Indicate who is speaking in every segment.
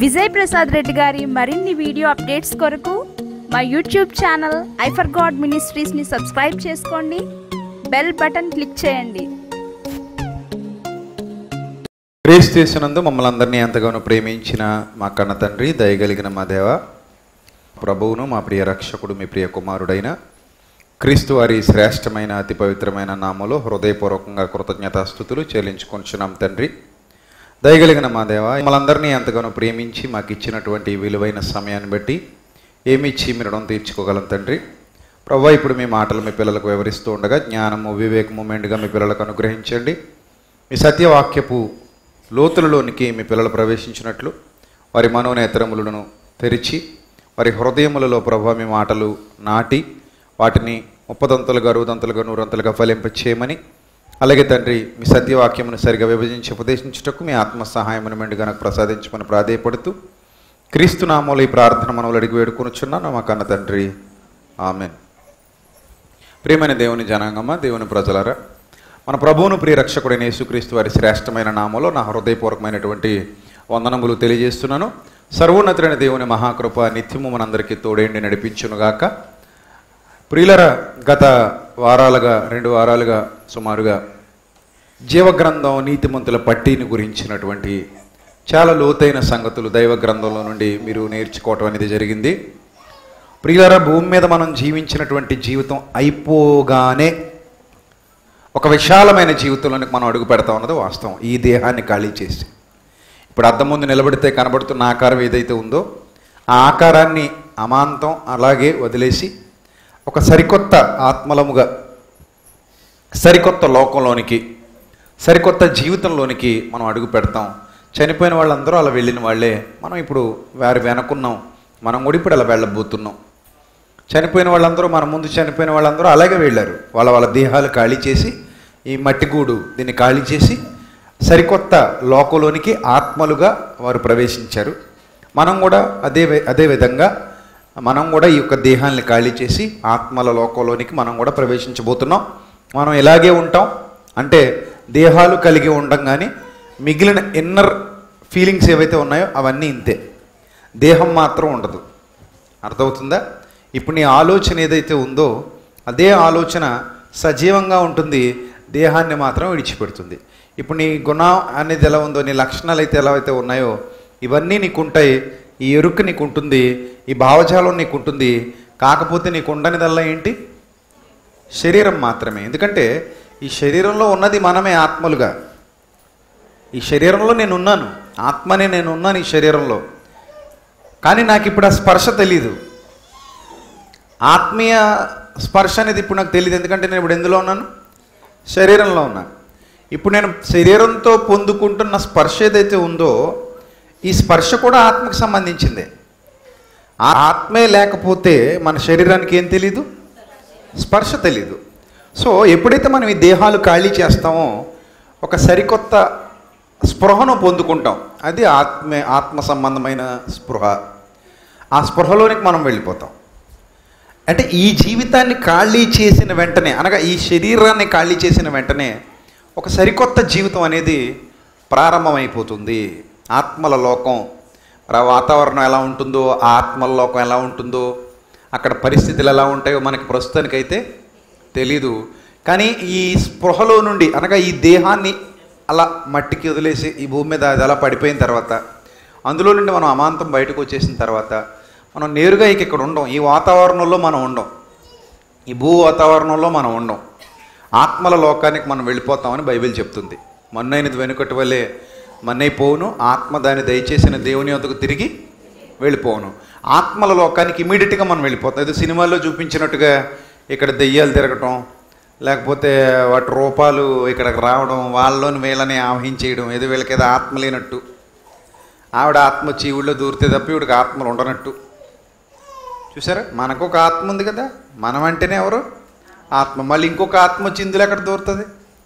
Speaker 1: విజయ్ ప్రసాద్ రెడ్డి గారి మరిన్ని video updates కొరకు మా యూట్యూబ్ ఛానల్ ఐఫర్ గాడ్ మినిస్ట్రీస్ని సబ్స్క్రైబ్ చేసుకోండి బెల్ బటన్ క్లిక్ చేయండి
Speaker 2: క్రీస్తునందు మమ్మల్ని అందరినీ ఎంతగానో ప్రేమించిన మా కన్న తండ్రి దయగలిగిన మా దేవ ప్రభువును మా ప్రియ రక్షకుడు మీ ప్రియ కుమారుడైన క్రీస్తు వారి శ్రేష్టమైన అతి పవిత్రమైన నామలో హృదయపూర్వకంగా కృతజ్ఞతాస్థుతులు చెల్లించుకొంచున్నాం తండ్రి దయగలిగిన మా దేవ మమ్మల్ందరినీ ఎంతగానో ప్రేమించి మాకు ఇచ్చినటువంటి ఈ విలువైన సమయాన్ని బట్టి ఏమి ఇచ్చి మీ రుణం తీర్చుకోగలం తండ్రి ప్రభు ఇప్పుడు మీ మాటలు మీ పిల్లలకు వివరిస్తూ ఉండగా జ్ఞానము వివేకము మెండుగా మీ పిల్లలకు అనుగ్రహించండి మీ సత్యవాక్యపు లోతులలోనికి మీ పిల్లలు ప్రవేశించినట్లు వారి మనోనేత్రములను తెరిచి వారి హృదయములలో ప్రభు మీ మాటలు నాటి వాటిని ముప్పదంతులుగా అరుదంతులుగా నూరంతులుగా ఫలింపచేయమని అలాగే తండ్రి మీ సత్యవాక్యమును సరిగా విభజించి ఉపదేశించుటకు మీ ఆత్మ సహాయమును మెండుగా నాకు ప్రసాదించమని ప్రాధేయపడుతూ క్రీస్తు నామూలు ఈ ప్రార్థన మనవులు అడిగి వేడుకొనుచున్నాను మా కన్న తండ్రి ఆమెన్ ప్రియమైన దేవుని జనాంగమ్మ దేవుని ప్రజలరా మన ప్రభువును ప్రియ రక్షకుడైన యేసుక్రీస్తు వారి శ్రేష్టమైన నామంలో నా హృదయపూర్వకమైనటువంటి వందనములు తెలియజేస్తున్నాను సర్వోన్నతుడైన దేవుని మహాకృప నిత్యము మనందరికీ తోడేండి నడిపించునుగాక ప్రియులర గత వారాలుగా రెండు వారాలుగా సుమారుగా జీవగ్రంథం నీతిమంతుల పట్టీని గురించినటువంటి చాలా లోతైన సంగతులు దైవ గ్రంథంలో నుండి మీరు నేర్చుకోవటం అనేది జరిగింది ప్రియులరా భూమి మీద మనం జీవించినటువంటి జీవితం అయిపోగానే ఒక విశాలమైన జీవితంలోనికి మనం అడుగు పెడతా ఉన్నది వాస్తవం ఈ దేహాన్ని ఖాళీ చేసి ఇప్పుడు అద్దం ముందు నిలబడితే కనబడుతున్న ఆకారం ఏదైతే ఉందో ఆ ఆకారాన్ని అమాంతం అలాగే వదిలేసి ఒక సరికొత్త ఆత్మలముగా సరికొత్త లోకంలోనికి సరికొత్త జీవితంలోనికి మనం అడుగు పెడతాం చనిపోయిన వాళ్ళందరూ అలా వెళ్ళిన వాళ్ళే మనం ఇప్పుడు వారి వెనకున్నాం మనం కూడా ఇప్పుడు అలా వెళ్ళబోతున్నాం చనిపోయిన వాళ్ళందరూ మన ముందు చనిపోయిన వాళ్ళందరూ అలాగే వెళ్ళారు వాళ్ళ వాళ్ళ దేహాలు ఖాళీ చేసి ఈ మట్టిగూడు దీన్ని ఖాళీ చేసి సరికొత్త లోకంలోనికి ఆత్మలుగా వారు ప్రవేశించారు మనం కూడా అదే వి- అదే విధంగా మనం కూడా ఈ యొక్క దేహాన్ని ఖాళీ చేసి ఆత్మల లోకంలోనికి మనం కూడా ప్రవేశించబోతున్నాం మనం ఇలాగే ఉంటాం అంటే దేహాలు కలిగి ఉండం కానీ మిగిలిన ఇన్నర్ ఫీలింగ్స్ ఏవైతే ఉన్నాయో అవన్నీ ఇంతే దేహం మాత్రం ఉండదు అర్థమవుతుందా ఇప్పుడు నీ ఆలోచన ఏదైతే ఉందో అదే ఆలోచన సజీవంగా ఉంటుంది దేహాన్ని మాత్రం విడిచిపెడుతుంది ఇప్పుడు నీ గుణం అనేది ఎలా ఉందో నీ లక్షణాలు అయితే ఎలా అయితే ఉన్నాయో ఇవన్నీ నీకు ఉంటాయి ఈ ఎరుక నీకు ఉంటుంది ఈ భావజాలం నీకు ఉంటుంది కాకపోతే నీకు ఉండనిదల్లా ఏంటి శరీరం మాత్రమే ఎందుకంటే ఈ శరీరంలో ఉన్నది మనమే ఆత్మలుగా ఈ శరీరంలో నేను ఉన్నాను ఆత్మనే నేను ఉన్నాను ఈ శరీరంలో కానీ నాకు ఇప్పుడు ఆ స్పర్శ తెలీదు ఆత్మీయ స్పర్శ అనేది ఇప్పుడు నాకు తెలియదు ఎందుకంటే నేను ఇప్పుడు ఎందులో ఉన్నాను శరీరంలో ఉన్నాను ఇప్పుడు నేను శరీరంతో పొందుకుంటున్న స్పర్శ ఏదైతే ఉందో ఈ స్పర్శ కూడా ఆత్మకు సంబంధించిందే ఆ ఆత్మే లేకపోతే మన శరీరానికి ఏం తెలీదు స్పర్శ తెలీదు సో ఎప్పుడైతే మనం ఈ దేహాలు ఖాళీ చేస్తామో ఒక సరికొత్త స్పృహను పొందుకుంటాం అది ఆత్మే ఆత్మ సంబంధమైన స్పృహ ఆ స్పృహలోనికి మనం వెళ్ళిపోతాం అంటే ఈ జీవితాన్ని ఖాళీ చేసిన వెంటనే అనగా ఈ శరీరాన్ని ఖాళీ చేసిన వెంటనే ఒక సరికొత్త జీవితం అనేది ప్రారంభమైపోతుంది ఆత్మల లోకం మరి ఆ వాతావరణం ఎలా ఉంటుందో ఆ ఆత్మల లోకం ఎలా ఉంటుందో అక్కడ పరిస్థితులు ఎలా ఉంటాయో మనకి ప్రస్తుతానికైతే తెలీదు కానీ ఈ స్పృహలో నుండి అనగా ఈ దేహాన్ని అలా మట్టికి వదిలేసి ఈ భూమి మీద అది అలా పడిపోయిన తర్వాత అందులో నుండి మనం అమాంతం బయటకు వచ్చేసిన తర్వాత మనం నేరుగా ఇక ఇక్కడ ఉండం ఈ వాతావరణంలో మనం ఉండం ఈ భూ వాతావరణంలో మనం ఉండం ఆత్మల లోకానికి మనం వెళ్ళిపోతామని బైబిల్ చెప్తుంది మన్నైనది వెనుకటి వల్లే మన్నైపోవును ఆత్మ దాన్ని దయచేసిన దేవుని వద్దకు తిరిగి వెళ్ళిపోవును ఆత్మల లోకానికి ఇమీడియట్గా మనం వెళ్ళిపోతాం ఇది సినిమాల్లో చూపించినట్టుగా ఇక్కడ దెయ్యాలు తిరగటం లేకపోతే వాటి రూపాలు ఇక్కడికి రావడం వాళ్ళలోని వీళ్ళని ఆవహించేయడం ఏదో వీళ్ళకి ఏదో ఆత్మ లేనట్టు ఆవిడ ఆత్మ వచ్చి ఈవిడలో దూరితే తప్ప ఈవిడికి ఆత్మలు ఉండనట్టు చూసారా మనకు ఒక ఆత్మ ఉంది కదా మనం అంటేనే ఎవరు ఆత్మ మళ్ళీ ఇంకొక ఆత్మ వచ్చి ఇందులో ఎక్కడ దూరుతుంది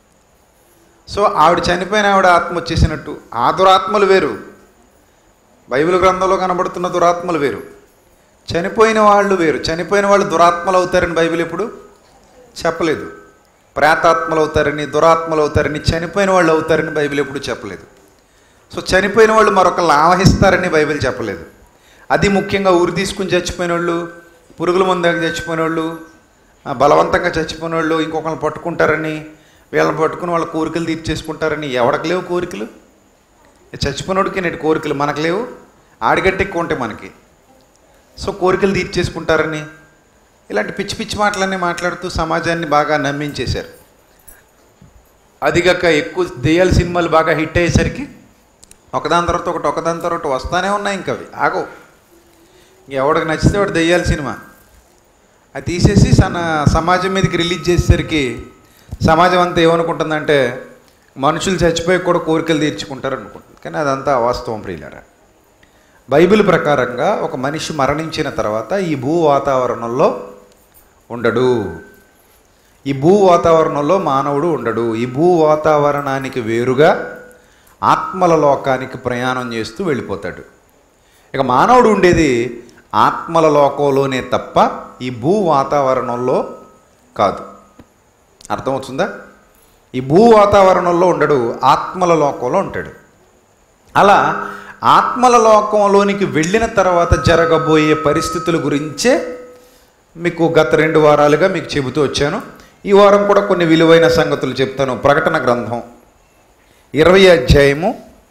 Speaker 2: సో ఆవిడ చనిపోయిన ఆవిడ ఆత్మ వచ్చేసినట్టు ఆ దురాత్మలు వేరు బైబిల్ గ్రంథంలో కనబడుతున్న దురాత్మలు వేరు చనిపోయిన వాళ్ళు వేరు చనిపోయిన వాళ్ళు దురాత్మలు అవుతారని బైబిల్ ఎప్పుడు చెప్పలేదు ప్రేతాత్మలు అవుతారని దురాత్మలు అవుతారని చనిపోయిన వాళ్ళు అవుతారని బైబిల్ ఎప్పుడు చెప్పలేదు సో చనిపోయిన వాళ్ళు మరొకళ్ళు ఆవహిస్తారని బైబిల్ చెప్పలేదు అది ముఖ్యంగా ఊరి తీసుకుని చచ్చిపోయిన వాళ్ళు పురుగుల మందాకి చచ్చిపోయిన వాళ్ళు ఆ, బలవంతంగా చచ్చిపోయిన వాళ్ళు ఇంకొకరిని పట్టుకుంటారని వీళ్ళని పట్టుకుని వాళ్ళ కోరికలు తీర్చేసుకుంటారని ఎవరికి లేవు కోరికలు ఈ చచ్చిపోయినోడికి నేటి కోరికలు మనకు లేవు ఆడిగట్ట ఎక్కువ ఉంటాయి మనకి సో కోరికలు తీర్చేసుకుంటారని ఇలాంటి పిచ్చి పిచ్చి మాటలన్నీ మాట్లాడుతూ సమాజాన్ని బాగా నమ్మించేశారు అదిగాక ఎక్కువ దెయ్యాల సినిమాలు బాగా హిట్ అయ్యేసరికి ఒకదాని తర్వాత ఒకటి ఒకదాని తర్వాత ఒకటి వస్తానే ఉన్నాయి ఇంకా అవి ఆగవు ఎవడికి నచ్చితే వాడు దెయ్యాల సినిమా అది తీసేసి సన సమాజం మీదకి రిలీజ్ చేసేసరికి సమాజం అంతా ఏమనుకుంటుందంటే మనుషులు చచ్చిపోయి కూడా కోరికలు తీర్చుకుంటారు అనుకుంటుంది కానీ అదంతా అవాస్తవం ప్రియులరా బైబిల్ ప్రకారంగా ఒక మనిషి మరణించిన తర్వాత ఈ భూ వాతావరణంలో ఉండడు ఈ భూ వాతావరణంలో మానవుడు ఉండడు ఈ భూ వాతావరణానికి వేరుగా ఆత్మల లోకానికి ప్రయాణం చేస్తూ వెళ్ళిపోతాడు ఇక మానవుడు ఉండేది ఆత్మల లోకంలోనే తప్ప ఈ భూ వాతావరణంలో కాదు అర్థమవుతుందా ఈ భూ వాతావరణంలో ఉండడు ఆత్మల లోకంలో ఉంటాడు అలా ఆత్మల లోకంలోనికి వెళ్ళిన తర్వాత జరగబోయే పరిస్థితుల గురించే మీకు గత రెండు వారాలుగా మీకు చెబుతూ వచ్చాను ఈ వారం కూడా కొన్ని విలువైన సంగతులు చెప్తాను ప్రకటన గ్రంథం ఇరవై అధ్యాయము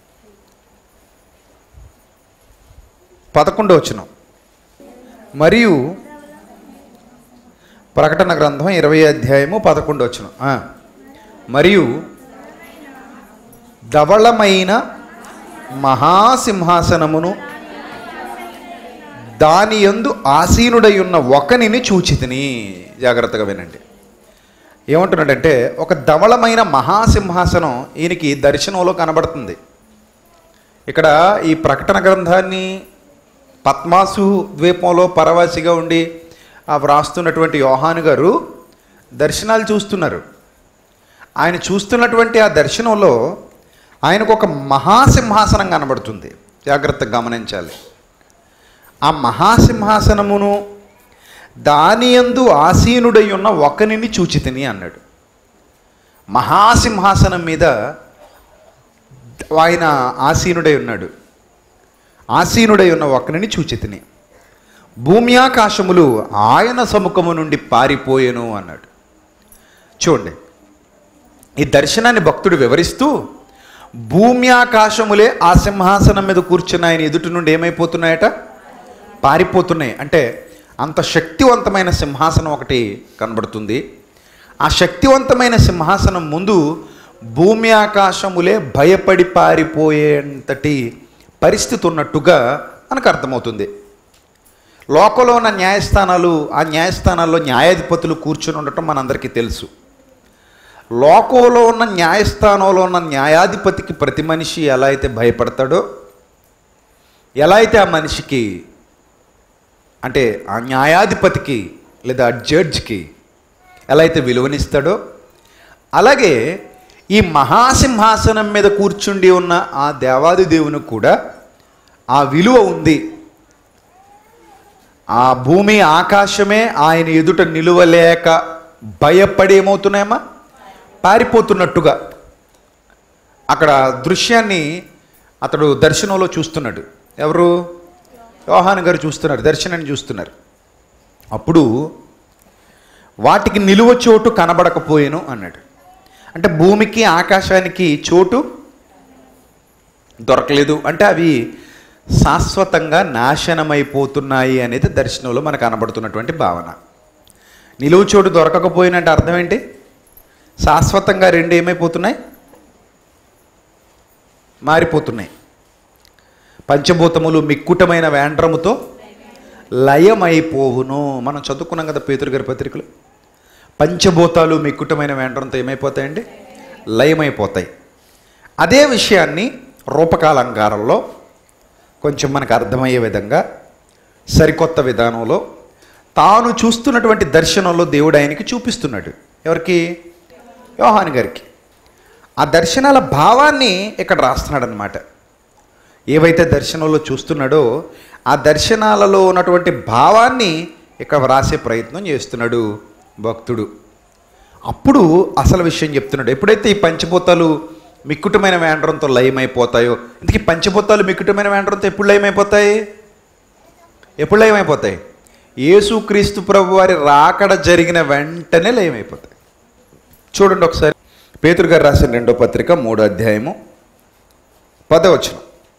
Speaker 2: పదకొండో వచనం మరియు ప్రకటన గ్రంథం ఇరవై అధ్యాయము పదకొండో వచనం ఆ. మరియు ధవళమైన మహాసింహాసనమును దాని యందు ఆసీనుడై ఉన్న ఒకనిని చూచితిని జాగ్రత్తగా వినండి ఏమంటున్నాడంటే ఒక ధవళమైన మహాసింహాసనం ఈయనకి దర్శనంలో కనబడుతుంది ఇక్కడ ఈ ప్రకటన గ్రంథాన్ని పద్మాసు ద్వీపంలో పరవాసిగా ఉండి ఆ వ్రాస్తున్నటువంటి యోహాను గారు దర్శనాలు చూస్తున్నారు ఆయన చూస్తున్నటువంటి ఆ దర్శనంలో ఆయనకు ఒక మహాసింహాసనం కనబడుతుంది జాగ్రత్తగా గమనించాలి ఆ మహాసింహాసనమును దానియందు ఆసీనుడై ఉన్న ఒకనిని చూచితిని అన్నాడు మహాసింహాసనం మీద ఆయన ఆసీనుడై ఉన్నాడు ఆసీనుడై ఉన్న ఒకనిని చూచితిని భూమి ఆకాశములు ఆయన సముఖము నుండి పారిపోయెను అన్నాడు చూడండి ఈ దర్శనాన్ని భక్తుడు వివరిస్తూ భూమి ఆకాశములే ఆ సింహాసనం మీద కూర్చున్న ఆయన ఎదుటి నుండి ఏమైపోతున్నాయట పారిపోతున్నాయి అంటే అంత శక్తివంతమైన సింహాసనం ఒకటి కనబడుతుంది ఆ శక్తివంతమైన సింహాసనం ముందు భూమి ఆకాశములే భయపడి పారిపోయేంతటి పరిస్థితి ఉన్నట్టుగా మనకు అర్థమవుతుంది లోకంలో ఉన్న న్యాయస్థానాలు ఆ న్యాయస్థానాల్లో న్యాయాధిపతులు కూర్చుని ఉండటం మనందరికీ తెలుసు లోకంలో ఉన్న న్యాయస్థానంలో ఉన్న న్యాయాధిపతికి ప్రతి మనిషి ఎలా అయితే భయపడతాడో ఎలా అయితే ఆ మనిషికి అంటే ఆ న్యాయాధిపతికి లేదా ఆ జడ్జ్కి ఎలా అయితే విలువనిస్తాడో అలాగే ఈ మహాసింహాసనం మీద కూర్చుండి ఉన్న ఆ దేవాది దేవునికి కూడా ఆ విలువ ఉంది ఆ భూమి ఆకాశమే ఆయన ఎదుట నిలువలేక భయపడి ఏమవుతున్నాయమ్మా పారిపోతున్నట్టుగా అక్కడ దృశ్యాన్ని అతడు దర్శనంలో చూస్తున్నాడు ఎవరు యోహాన్ గారు చూస్తున్నారు దర్శనాన్ని చూస్తున్నారు అప్పుడు వాటికి నిలువ చోటు కనబడకపోయేను అన్నాడు అంటే భూమికి ఆకాశానికి చోటు దొరకలేదు అంటే అవి శాశ్వతంగా నాశనమైపోతున్నాయి అనేది దర్శనంలో మనకు కనబడుతున్నటువంటి భావన నిలువు చోటు దొరకకపోయినంటే అర్థం ఏంటి శాశ్వతంగా రెండు ఏమైపోతున్నాయి మారిపోతున్నాయి పంచభూతములు మిక్కుటమైన వేండ్రముతో లయమైపోవును మనం చదువుకున్నాం కదా పేతురు గారి పత్రికలు పంచభూతాలు మిక్కుటమైన వేండ్రంతో ఏమైపోతాయండి లయమైపోతాయి అదే విషయాన్ని రూపకాలంకారంలో కొంచెం మనకు అర్థమయ్యే విధంగా సరికొత్త విధానంలో తాను చూస్తున్నటువంటి దర్శనంలో దేవుడు ఆయనకి చూపిస్తున్నాడు ఎవరికి యోహాన్ గారికి ఆ దర్శనాల భావాన్ని ఇక్కడ రాస్తున్నాడు అనమాట ఏవైతే దర్శనంలో చూస్తున్నాడో ఆ దర్శనాలలో ఉన్నటువంటి భావాన్ని ఇక్కడ వ్రాసే ప్రయత్నం చేస్తున్నాడు భక్తుడు అప్పుడు అసలు విషయం చెప్తున్నాడు ఎప్పుడైతే ఈ పంచభూతాలు మిక్కుటమైన వేండ్రంతో లయమైపోతాయో ఇందుకే పంచభూతాలు మిక్కుటమైన వేండ్రంతో ఎప్పుడు లయమైపోతాయి ఎప్పుడు లయమైపోతాయి యేసుక్రీస్తు ప్రభు వారి రాకడ జరిగిన వెంటనే లయమైపోతాయి చూడండి ఒకసారి పేతురు గారు రాసిన రెండో పత్రిక మూడో అధ్యాయము పదవచనం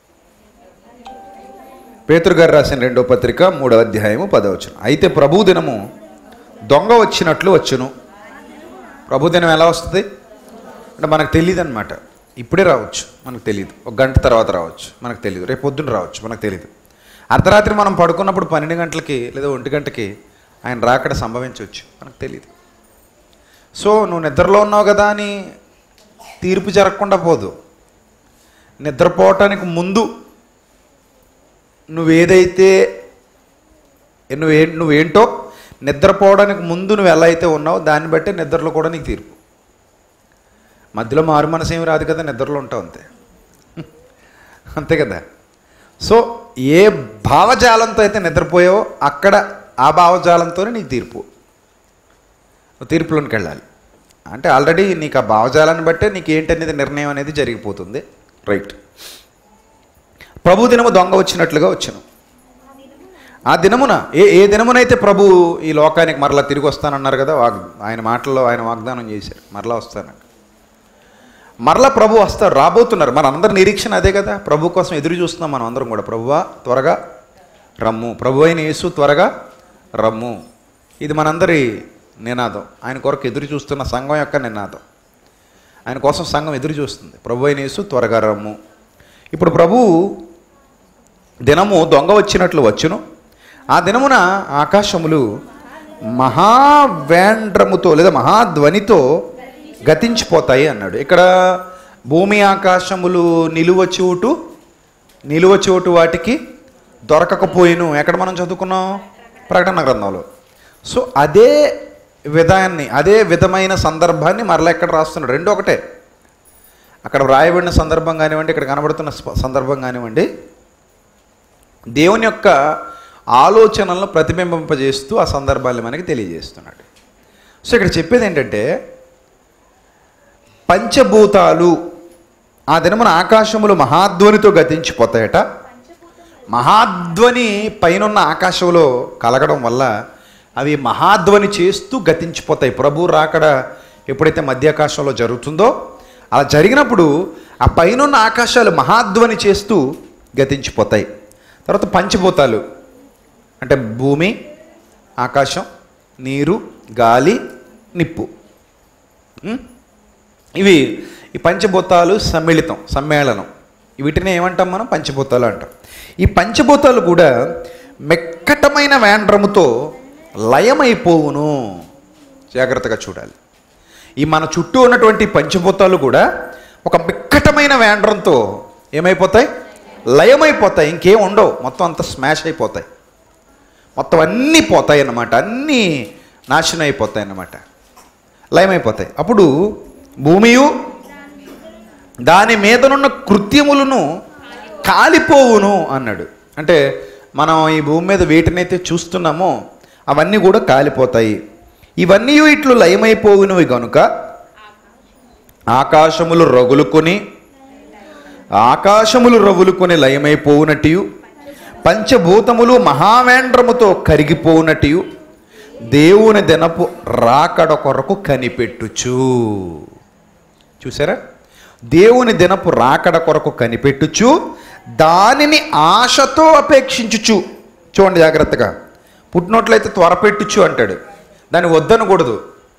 Speaker 2: పేతురు గారు రాసిన రెండో పత్రిక మూడో అధ్యాయము పదవచనం అయితే ప్రభు దినము దొంగ వచ్చినట్లు వచ్చును ప్రభు దినం ఎలా వస్తుంది అంటే మనకు తెలియదు అనమాట ఇప్పుడే రావచ్చు మనకు తెలియదు ఒక గంట తర్వాత రావచ్చు మనకు తెలియదు రేపు పొద్దున్న రావచ్చు మనకు తెలియదు అర్ధరాత్రి మనం పడుకున్నప్పుడు పన్నెండు గంటలకి లేదా ఒంటి గంటకి ఆయన రాకడ సంభవించవచ్చు మనకు తెలియదు సో నువ్వు నిద్రలో ఉన్నావు కదా అని తీర్పు జరగకుండా పోదు నిద్రపోవటానికి ముందు నువ్వేదైతే నువ్వే నువ్వేంటో నిద్రపోవడానికి ముందు నువ్వు ఎలా అయితే ఉన్నావో దాన్ని బట్టి నిద్రలో కూడా నీకు తీర్పు మధ్యలో మారు మనసు ఏమి రాదు కదా నిద్రలో ఉంటావు అంతే అంతే కదా సో ఏ భావజాలంతో అయితే నిద్రపోయావో అక్కడ ఆ భావజాలంతోనే నీకు తీర్పు నువ్వు తీర్పులోనికి వెళ్ళాలి అంటే ఆల్రెడీ నీకు ఆ భావజాలాన్ని బట్టే నీకు ఏంటనేది నిర్ణయం అనేది జరిగిపోతుంది రైట్ ప్రభు దినము దొంగ వచ్చినట్లుగా వచ్చును ఆ దినమున ఏ ఏ దినమునైతే ప్రభు ఈ లోకానికి మరలా తిరిగి వస్తానన్నారు కదా వాగ్ ఆయన మాటల్లో ఆయన వాగ్దానం చేశారు మరలా వస్తానని మరలా ప్రభు వస్తారు రాబోతున్నారు మన అందరి నిరీక్షణ అదే కదా ప్రభు కోసం ఎదురు చూస్తున్నాం మనం అందరం కూడా ప్రభువా త్వరగా రమ్ము ప్రభు అయిన యేసు త్వరగా రమ్ము ఇది మనందరి నినాదం ఆయన కొరకు ఎదురు చూస్తున్న సంఘం యొక్క నినాదం ఆయన కోసం సంఘం ఎదురు చూస్తుంది ప్రభు అయిన యేసు త్వరగా రమ్ము ఇప్పుడు ప్రభు దినము దొంగ వచ్చినట్లు వచ్చును ఆ దినమున ఆకాశములు మహావేండ్రముతో లేదా మహాధ్వనితో గతించిపోతాయి అన్నాడు ఇక్కడ భూమి ఆకాశములు నిలువ చోటు నిలువ చోటు వాటికి దొరకకపోయిను ఎక్కడ మనం చదువుకున్నాం ప్రకటన గ్రంథంలో సో అదే విధాన్ని అదే విధమైన సందర్భాన్ని మరలా ఎక్కడ రాస్తున్నాడు రెండు ఒకటే అక్కడ వ్రాయబడిన సందర్భం కానివ్వండి ఇక్కడ కనబడుతున్న స్ప- సందర్భం కానివ్వండి దేవుని యొక్క ఆలోచనలను ప్రతిబింబింపజేస్తూ ఆ సందర్భాన్ని మనకి తెలియజేస్తున్నాడు సో ఇక్కడ చెప్పేది ఏంటంటే పంచభూతాలు ఆ దినమున ఆకాశములు మహాధ్వనితో గతించిపోతాయట మహాధ్వని పైనున్న ఆకాశంలో కలగడం వల్ల అవి మహాధ్వని చేస్తూ గతించిపోతాయి ప్రభు రాకడ ఎప్పుడైతే మధ్యాకాశంలో జరుగుతుందో అలా జరిగినప్పుడు ఆ పైనున్న ఆకాశాలు మహాధ్వని చేస్తూ గతించిపోతాయి తర్వాత పంచభూతాలు అంటే భూమి ఆకాశం నీరు గాలి నిప్పు ఉం? ఇవి ఈ పంచభూతాలు సమ్మిళితం సమ్మేళనం వీటిని ఏమంటాం మనం పంచభూతాలు అంటాం ఈ పంచభూతాలు కూడా మెక్కటమైన వేండ్రముతో లయమైపోవును జాగ్రత్తగా చూడాలి ఈ మన చుట్టూ ఉన్నటువంటి పంచభూతాలు కూడా ఒక మిక్కటమైన వేండ్రంతో ఏమైపోతాయి లయమైపోతాయి ఇంకేం ఉండవు మొత్తం అంతా స్మాష్ అయిపోతాయి మొత్తం అన్నీ పోతాయి అన్నమాట అన్నీ నాశనం అయిపోతాయి అన్నమాట లయమైపోతాయి అప్పుడు భూమియు దాని మీదనున్న కృత్యములను కాలిపోవును అన్నాడు అంటే మనం ఈ భూమి మీద వేటినైతే చూస్తున్నామో అవన్నీ కూడా కాలిపోతాయి ఇవన్నీ ఇట్లు లయమైపోవునవి గనుక ఆకాశములు రగులుకొని ఆకాశములు రగులుకొని లయమైపోవునట్టు పంచభూతములు మహావేండ్రముతో కరిగిపోవునట్టు దేవుని దినపు రాకడ కొరకు కనిపెట్టుచు చూసారా దేవుని దినపు రాకడ కొరకు కనిపెట్టుచు దానిని ఆశతో అపేక్షించుచు చూడండి జాగ్రత్తగా పుట్టినట్లయితే త్వరపెట్టుచు అంటాడు దాన్ని వద్దనకూడదు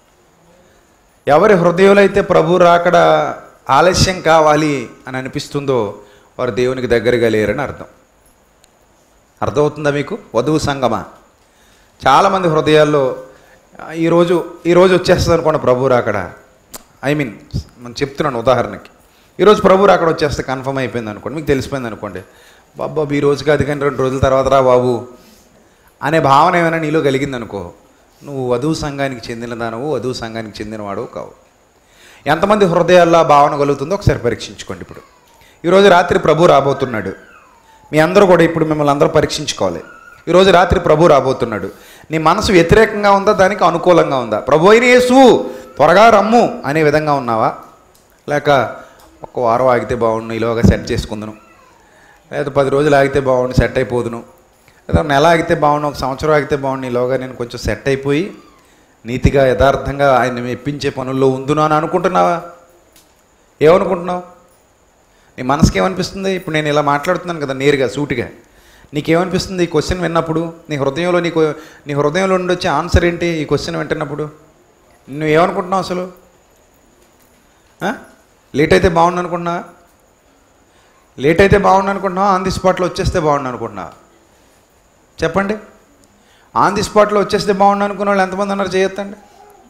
Speaker 2: ఎవరి హృదయంలో అయితే ప్రభు రాకడ ఆలస్యం కావాలి అని అనిపిస్తుందో వారు దేవునికి దగ్గరగా లేరని అర్థం అర్థమవుతుందా మీకు వధువు సంగమా చాలామంది హృదయాల్లో "ఆ, ఈరోజు ఈరోజు వచ్చేస్తుంది అనుకోండి ప్రభు రాకడ ఐ మీన్ మనం చెప్తున్నాను ఉదాహరణకి ఈరోజు ప్రభు రాకడ వచ్చేస్తే కన్ఫర్మ్ అయిపోయింది అనుకోండి మీకు తెలిసిపోయింది అనుకోండి బాబా ఈ రోజు కాదు కానీ రెండు రోజుల తర్వాత రా బాబు అనే భావన ఏమైనా నీలో కలిగింది అనుకో నువ్వు వధువు సంఘానికి చెందిన దానవు వధువు సంఘానికి చెందినవాడవు కావు ఎంతమంది హృదయాల్లో ఆ భావన కలుగుతుందో ఒకసారి పరీక్షించుకోండి ఇప్పుడు ఈరోజు రాత్రి ప్రభు రాబోతున్నాడు మీ అందరూ కూడా ఇప్పుడు మిమ్మల్ని అందరూ పరీక్షించుకోవాలి ఈరోజు రాత్రి ప్రభు రాబోతున్నాడు నీ మనసు వ్యతిరేకంగా ఉందా దానికి అనుకూలంగా ఉందా ప్రభు అయిన యేసు త్వరగా రమ్ము అనే విధంగా ఉన్నావా లేక ఒక వారం ఆగితే బాగుండు ఈలోగా సెట్ చేసుకుందును లేదా పది రోజులు ఆగితే బాగుండు సెట్ అయిపోదును లేదా ఒక నెల ఆగితే బాగుండు ఒక సంవత్సరం ఆగితే బాగుండు ఈలోగా నేను కొంచెం సెట్ అయిపోయి నీతిగా యథార్థంగా ఆయన మెప్పించే పనుల్లో ఉందును అని అనుకుంటున్నావా ఏమనుకుంటున్నావు నీ మనసుకి ఏమనిపిస్తుంది ఇప్పుడు నేను ఇలా మాట్లాడుతున్నాను కదా నేరుగా సూటిగా నీకేమనిపిస్తుంది ఈ క్వశ్చన్ విన్నప్పుడు నీ హృదయంలో నీకు నీ హృదయంలో నుండి వచ్చే ఆన్సర్ ఏంటి ఈ క్వశ్చన్ వింటున్నప్పుడు నువ్వు ఏమనుకుంటున్నావు అసలు ఆ? లేట్ అయితే బాగుండు అనుకుంటున్నా లేట్ అయితే బాగుండు అనుకుంటున్నావా ఆన్ ది స్పాట్లో వచ్చేస్తే బాగుండు అనుకుంటున్నావా చెప్పండి ఆన్ ది స్పాట్లో వచ్చేస్తే బాగుండు అనుకున్న వాళ్ళు ఎంతమంది ఉన్నారు చేయొద్దండి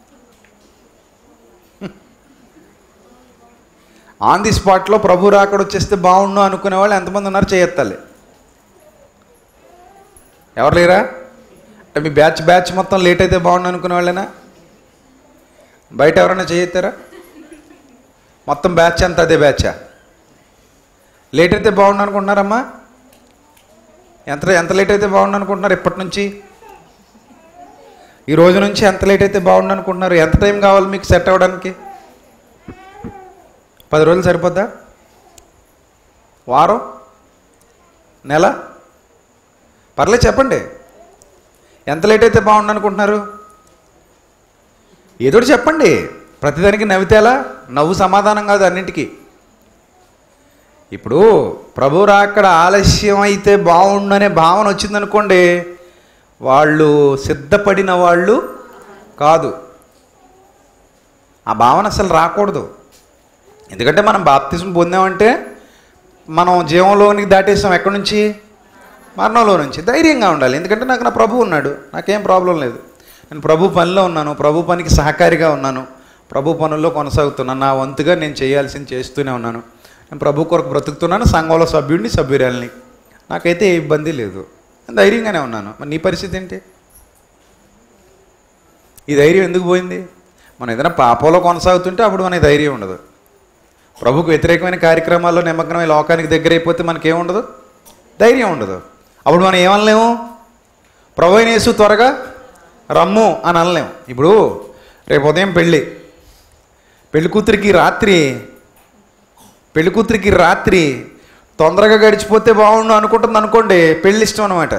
Speaker 2: ఆన్ ది స్పాట్లో ప్రభు రాకడ వచ్చేస్తే బాగుండు అనుకునే వాళ్ళు ఎంతమంది ఉన్నారు చేయొత్తాలి ఎవరు లేరా అంటే మీ బ్యాచ్ బ్యాచ్ మొత్తం లేట్ అయితే బాగుండు అనుకునే వాళ్ళేనా బయట ఎవరైనా చేయొత్తారా మొత్తం బ్యాచ్ అంతా అదే బ్యాచా లేట్ అయితే బాగుండు అనుకుంటున్నారమ్మా ఎంత ఎంత లేట్ అయితే బాగుండు అనుకుంటున్నారు ఇప్పటి నుంచి ఈ రోజు నుంచి ఎంత లేట్ అయితే బాగుండు అనుకుంటున్నారు ఎంత టైం కావాలి మీకు సెట్ అవ్వడానికి పది రోజులు సరిపోద్దా వారం నెల పర్లేదు చెప్పండి ఎంత లేట్ అయితే బాగుండు అనుకుంటున్నారు ఏదో ఒకటి చెప్పండి ప్రతిదానికి నవ్వితేలా నవ్వు సమాధానం కాదు అన్నింటికి ఇప్పుడు ప్రభు రాకడ ఆలస్యం అయితే బాగుండనే భావన వచ్చిందనుకోండి వాళ్ళు సిద్ధపడిన వాళ్ళు కాదు ఆ భావన అసలు రాకూడదు ఎందుకంటే మనం బాప్తిజం పొందామంటే మనం జీవంలోనికి దాటేసాం ఎక్కడి నుంచి మరణంలో నుంచి ధైర్యంగా ఉండాలి ఎందుకంటే నాకు నా ప్రభు ఉన్నాడు నాకేం ప్రాబ్లం లేదు నేను ప్రభు పనిలో ఉన్నాను ప్రభు పనికి సహకారిగా ఉన్నాను ప్రభు పనుల్లో కొనసాగుతున్నాను నా వంతుగా నేను చేయాల్సింది చేస్తూనే ఉన్నాను నేను ప్రభు కొరకు బ్రతుకుతున్నాను సంఘంలో సభ్యుడిని సభ్యురాల్ని నాకైతే ఏ ఇబ్బంది లేదు నేను ధైర్యంగానే ఉన్నాను మరి నీ పరిస్థితి ఏంటి ఈ ధైర్యం ఎందుకు పోయింది మనం ఏదైనా పాపంలో కొనసాగుతుంటే అప్పుడు మనకి ధైర్యం ఉండదు ప్రభుకు వ్యతిరేకమైన కార్యక్రమాల్లో నిమగ్నమై లోకానికి దగ్గర అయిపోతే మనకేముండదు ధైర్యం ఉండదు అప్పుడు మనం ఏమనలేము ప్రభు అయిన యేసు త్వరగా రమ్ము అని అనలేము ఇప్పుడు రేపు ఉదయం పెళ్ళి పెళ్లి కూతురికి రాత్రి పెళ్లి కూతురికి రాత్రి తొందరగా గడిచిపోతే బాగుండు అనుకుంటుంది అనుకోండి పెళ్ళి ఇష్టం అనమాట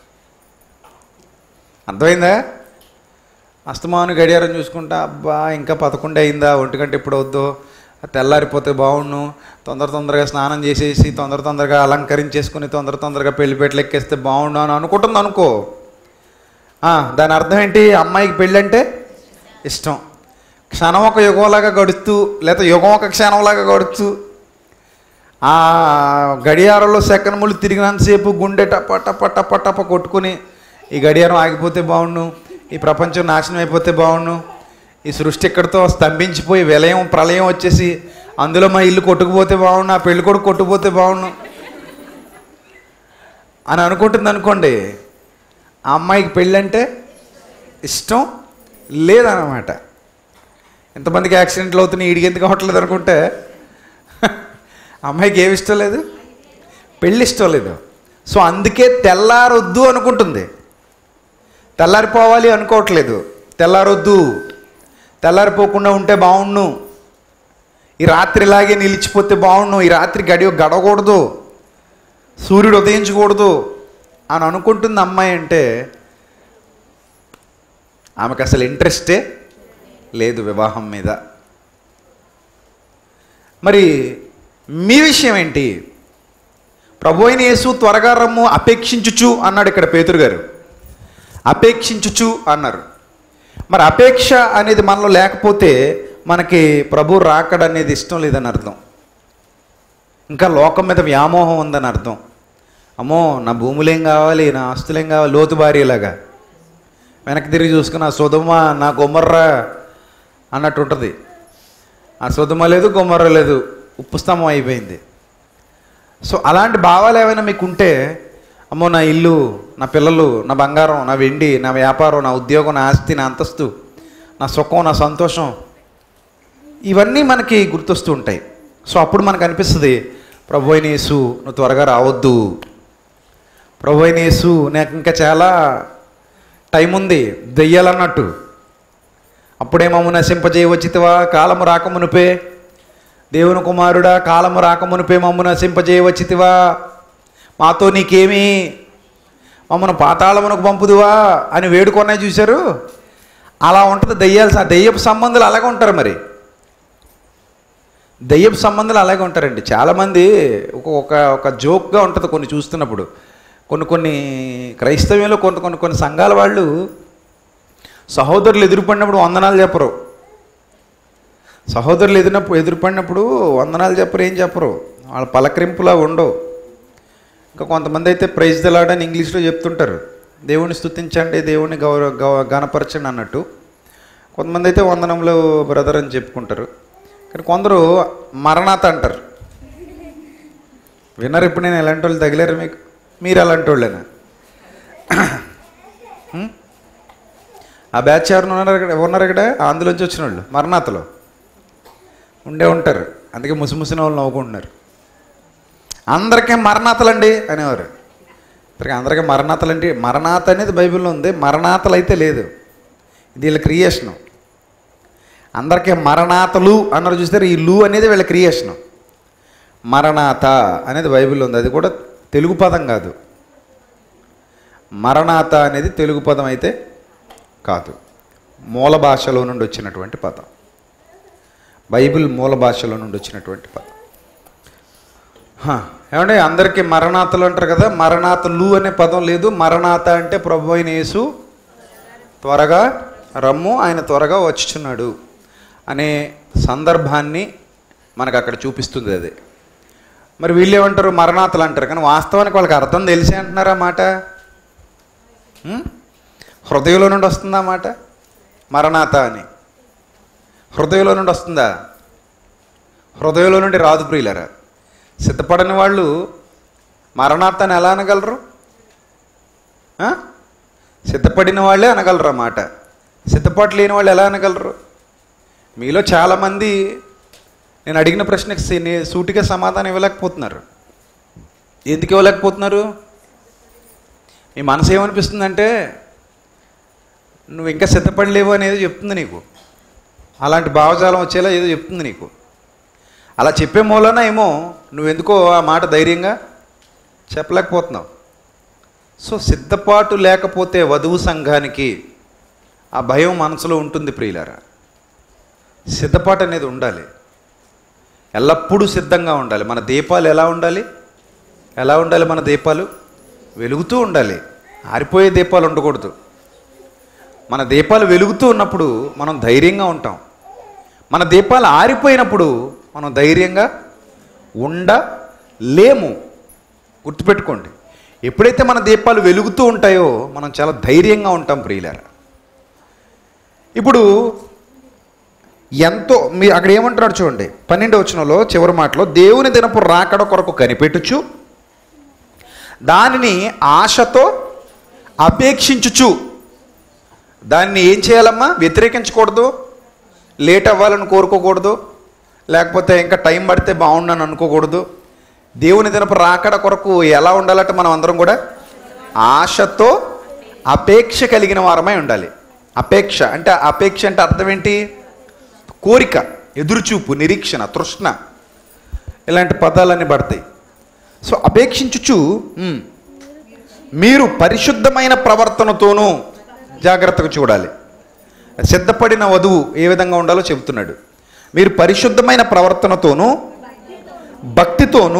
Speaker 2: అర్థమైందా అస్తమాను గడియారం చూసుకుంటా అబ్బా ఇంకా పదకొండు అయిందా ఒంటి గంట ఎప్పుడు అవుద్దో తెల్లారిపోతే బాగుండు తొందర తొందరగా స్నానం చేసేసి తొందర తొందరగా అలంకరించేసుకుని తొందర తొందరగా పెళ్లిపేటలు ఎక్కేస్తే బాగుండు అని అనుకుంటుంది అనుకో ఆ, దాని అర్థం ఏంటి అమ్మాయికి పెళ్ళి అంటే ఇష్టం క్షణం ఒక యుగంలాగా గడుస్తూ లేకపోతే యుగం ఒక క్షణంలాగా గడుస్తూ ఆ గడియారంలో సెకండ్ తిరిగినంతసేపు గుండె టప టప టప టప కొట్టుకుని ఈ గడియారం ఆగిపోతే బాగుండు ఈ ప్రపంచం నాశనం అయిపోతే బాగుండు ఈ సృష్టి ఇక్కడితో స్తంభించిపోయి విలయం ప్రళయం వచ్చేసి అందులో మా ఇల్లు కొట్టుకుపోతే బాగుండు ఆ పెళ్లి కొడుకు కొట్టుకుపోతే బాగుండు అని అనుకుంటుంది అనుకోండి ఆ అమ్మాయికి పెళ్ళంటే ఇష్టం లేదన్నమాట ఎంతమందికి యాక్సిడెంట్లు అవుతున్నాయి ఈడికి ఎందుకు అవ్వట్లేదు అనుకుంటే అమ్మాయికి ఏమి ఇష్టం లేదు పెళ్ళి ఇష్టం లేదు సో అందుకే తెల్లారొద్దు అనుకుంటుంది తెల్లారిపోవాలి అనుకోవట్లేదు తెల్లారొద్దు తెల్లారిపోకుండా ఉంటే బాగుండు ఈ రాత్రి ఇలాగే నిలిచిపోతే బాగుండు ఈ రాత్రి గడి గడవకూడదు సూర్యుడు ఉదయించకూడదు అని అనుకుంటుంది అమ్మాయి అంటే ఆమెకు అసలు ఇంట్రెస్టే లేదు వివాహం మీద మరి మీ విషయం ఏంటి ప్రభు అయిన యేసు త్వరగా రమ్ము అపేక్షించుచు అన్నాడు ఇక్కడ పేతురు గారు అపేక్షించుచు అన్నారు మరి అపేక్ష అనేది మనలో లేకపోతే మనకి ప్రభు రాకడ అనేది ఇష్టం లేదని అర్థం ఇంకా లోకం మీద వ్యామోహం ఉందని అర్థం అమ్మో నా భూములేం కావాలి నా ఆస్తులేం కావాలి లోతు భార్యలాగా వెనక్కి తిరిగి చూసుకుని ఆ సుధమ నా గుమ్మర్రా అన్నట్టు ఉంటుంది ఆ సుధమ లేదు గుమ్మర్ర లేదు ఉప్పు స్తంభం అయిపోయింది సో అలాంటి భావాలు ఏమైనా మీకు ఉంటే అమ్మో నా ఇల్లు నా పిల్లలు నా బంగారం నా వెండి నా వ్యాపారం నా ఉద్యోగం నా ఆస్తి నా అంతస్తు నా సుఖం నా సంతోషం ఇవన్నీ మనకి గుర్తొస్తూ ఉంటాయి సో అప్పుడు మనకు అనిపిస్తుంది ప్రభు అయిన యేసు నువ్వు త్వరగా రావద్దు ప్రభు అయిన యేసు నాకు ఇంకా చాలా టైం ఉంది దెయ్యాలన్నట్టు అప్పుడేమో నశింపజేయవచ్చితివా కాలము రాకమునుపే దేవుని కుమారుడా కాలము రాకమునిపే మమ్మను నశింపజేయవచ్చితివా మాతో నీకేమి మమ్మను పాతాళమునకు పంపుదువా అని వేడుకొన్నాయి చూశారు అలా ఉంటుంది దయ్యాలు దయ్యపు సంబంధాలు అలాగే ఉంటారు మరి దయ్యపు సంబంధాలు అలాగే ఉంటారండి చాలామంది ఒక ఒక ఒక జోక్గా ఉంటుంది కొన్ని చూస్తున్నప్పుడు కొన్ని కొన్ని క్రైస్తవ్యంలో కొన్ని కొన్ని కొన్ని సంఘాల వాళ్ళు సహోదరులు ఎదురుపడినప్పుడు వందనాలు చెప్పరు సహోదరులు ఎదురినప్పుడు ఎదురుపడినప్పుడు వందనాలు చెప్పరు ఏం చెప్పరు వాళ్ళ పలకరింపులా ఉండవు ఇంకా కొంతమంది అయితే ప్రైజ్ దలాడని ఇంగ్లీష్లో చెప్తుంటారు దేవుని స్తుతించండి దేవుని గౌరవ గౌ గణపరచండి అన్నట్టు కొంతమంది అయితే వందనంలో బ్రదర్ అని చెప్పుకుంటారు కానీ కొందరు మరణాత అంటారు విన్నారు ఇప్పుడు నేను ఎలాంటి వాళ్ళు తగిలారు మీకు మీరు అలాంటి వాళ్ళేనా హ్మ్? ఆ బ్యాచ్ ఎవరు ఉన్నారు ఇక్కడ ఉన్నారు ఇక్కడ ఆంధ్రలోంచి వచ్చిన వాళ్ళు మరణాతలో ఉండే ఉంటారు అందుకే ముసిముసిన వాళ్ళు నవ్వుకుంటున్నారు అందరికీ మరణాతలండి అనేవారు ఇప్పటికీ అందరికీ మరణాతలంటే మరణాత అనేది బైబిల్లో ఉంది మరణాతలు అయితే లేదు ఇది వీళ్ళ క్రియేషను అందరికీ మరణాతలు అన్నారు చూస్తారు ఈ లు అనేది వీళ్ళ క్రియేషను మరణాత అనేది బైబిల్లో ఉంది అది కూడా తెలుగు పదం కాదు మరణాత అనేది తెలుగు పదం అయితే కాదు మూల భాషలో నుండి వచ్చినటువంటి పదం బైబిల్ మూల భాషలో నుండి వచ్చినటువంటి పదం హ, ఏమంటే అందరికీ మరణాతలు అంటారు కదా మరణాతలు అనే పదం లేదు మరణాత అంటే ప్రభు అయిన యేసు త్వరగా రమ్ము ఆయన త్వరగా వచ్చుచున్నాడు అనే సందర్భాన్ని మనకు అక్కడ చూపిస్తుంది అది మరి వీళ్ళు ఏమంటారు మరణాతలు అంటారు కానీ వాస్తవానికి వాళ్ళకి అర్థం తెలిసే అంటున్నారా మాట ఉం? హృదయంలో నుండి వస్తుందా మాట మరణాత అని హృదయంలో నుండి వస్తుందా హృదయంలో నుండి రాదు ప్రియులరా సిద్ధపడని వాళ్ళు మరణాతని ఎలా అనగలరు ఆ? సిద్ధపడిన వాళ్ళే అనగలరు ఆ మాట సిద్ధపాటు లేని వాళ్ళు ఎలా అనగలరు మీలో చాలామంది నేను అడిగిన ప్రశ్నకి సి- నే- సూటిగా సమాధానం ఇవ్వలేకపోతున్నారు ఎందుకు ఇవ్వలేకపోతున్నారు మీ మనసు ఏమనిపిస్తుందంటే నువ్వు ఇంకా సిద్ధపడలేవు అనేది చెప్తుంది నీకు అలాంటి భావజాలం వచ్చేలా ఏదో చెప్తుంది నీకు అలా చెప్పే మూలన ఏమో నువ్వెందుకో ఆ మాట ధైర్యంగా చెప్పలేకపోతున్నావు సో సిద్ధపాటు లేకపోతే వధువు సంఘానికి ఆ భయం మనసులో ఉంటుంది ప్రియులారా సిద్ధపాటు అనేది ఉండాలి ఎల్లప్పుడూ సిద్ధంగా ఉండాలి మన దీపాలు ఎలా ఉండాలి ఎలా ఉండాలి మన దీపాలు వెలుగుతూ ఉండాలి ఆరిపోయే దీపాలు ఉండకూడదు మన దీపాలు వెలుగుతూ ఉన్నప్పుడు మనం ధైర్యంగా ఉంటాం మన దీపాలు ఆరిపోయినప్పుడు మనం ధైర్యంగా ఉండలేము గుర్తుపెట్టుకోండి ఎప్పుడైతే మన దీపాలు వెలుగుతూ ఉంటాయో మనం చాలా ధైర్యంగా ఉంటాం ప్రియులారా ఇప్పుడు ఎంతో మీ అక్కడ ఏమంటున్నాడు చూడండి పన్నెండు వచనంలో చివరి మాటలో దేవుని దినపు రాకడ కొరకు కనిపెట్టుచు దానిని ఆశతో అపేక్షించుచు దాన్ని ఏం చేయాలమ్మా వ్యతిరేకించకూడదు లేట్ అవ్వాలని కోరుకోకూడదు లేకపోతే ఇంకా టైం పడితే బాగుండని అనుకోకూడదు దేవుని దినపు రాకడ కొరకు ఎలా ఉండాలంటే మనం అందరం కూడా ఆశతో అపేక్ష కలిగిన వారమై ఉండాలి అపేక్ష అంటే అపేక్ష అంటే అర్థం ఏంటి కోరిక ఎదురుచూపు నిరీక్షణ తృష్ణ ఇలాంటి పదాలన్నీ పడతాయి సో అపేక్షించుచు ఉమ్, మీరు పరిశుద్ధమైన ప్రవర్తనతోనూ జాగ్రత్తగా చూడాలి సిద్ధపడిన వధువు ఏ విధంగా ఉండాలో చెబుతున్నాడు మీరు పరిశుద్ధమైన ప్రవర్తనతోనూ భక్తితోనూ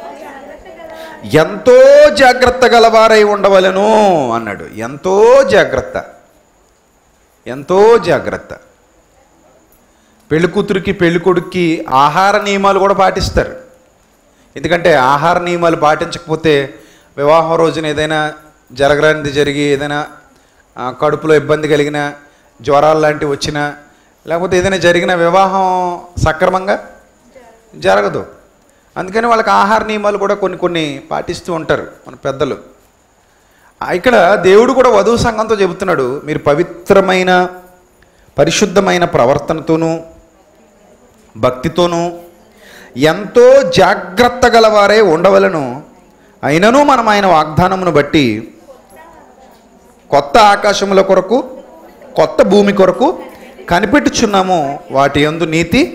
Speaker 2: ఎంతో జాగ్రత్త గలవారై ఉండవలను అన్నాడు ఎంతో జాగ్రత్త ఎంతో జాగ్రత్త పెళ్లి కూతురికి పెళ్లి కొడుక్కి ఆహార నియమాలు కూడా పాటిస్తారు ఎందుకంటే ఆహార నియమాలు పాటించకపోతే వివాహం రోజున ఏదైనా జరగరానిది జరిగి ఏదైనా ఆ, కడుపులో ఇబ్బంది కలిగిన జ్వరాలు లాంటివి వచ్చినా లేకపోతే ఏదైనా జరిగిన వివాహం సక్రమంగా జరగదు అందుకని వాళ్ళకి ఆహార నియమాలు కూడా కొన్ని కొన్ని పాటిస్తూ ఉంటారు మన పెద్దలు ఆ, ఇక్కడ దేవుడు కూడా వధువు సంఘంతో చెబుతున్నాడు మీరు పవిత్రమైన పరిశుద్ధమైన ప్రవర్తనతోనూ భక్తితోనూ ఎంతో జాగ్రత్త గలవారే ఉండవలను అయినను మనం ఆయన వాగ్దానమును బట్టి కొత్త ఆకాశముల కొరకు కొత్త భూమి కొరకు కనిపెట్టుచున్నాము వాటి యందు నీతి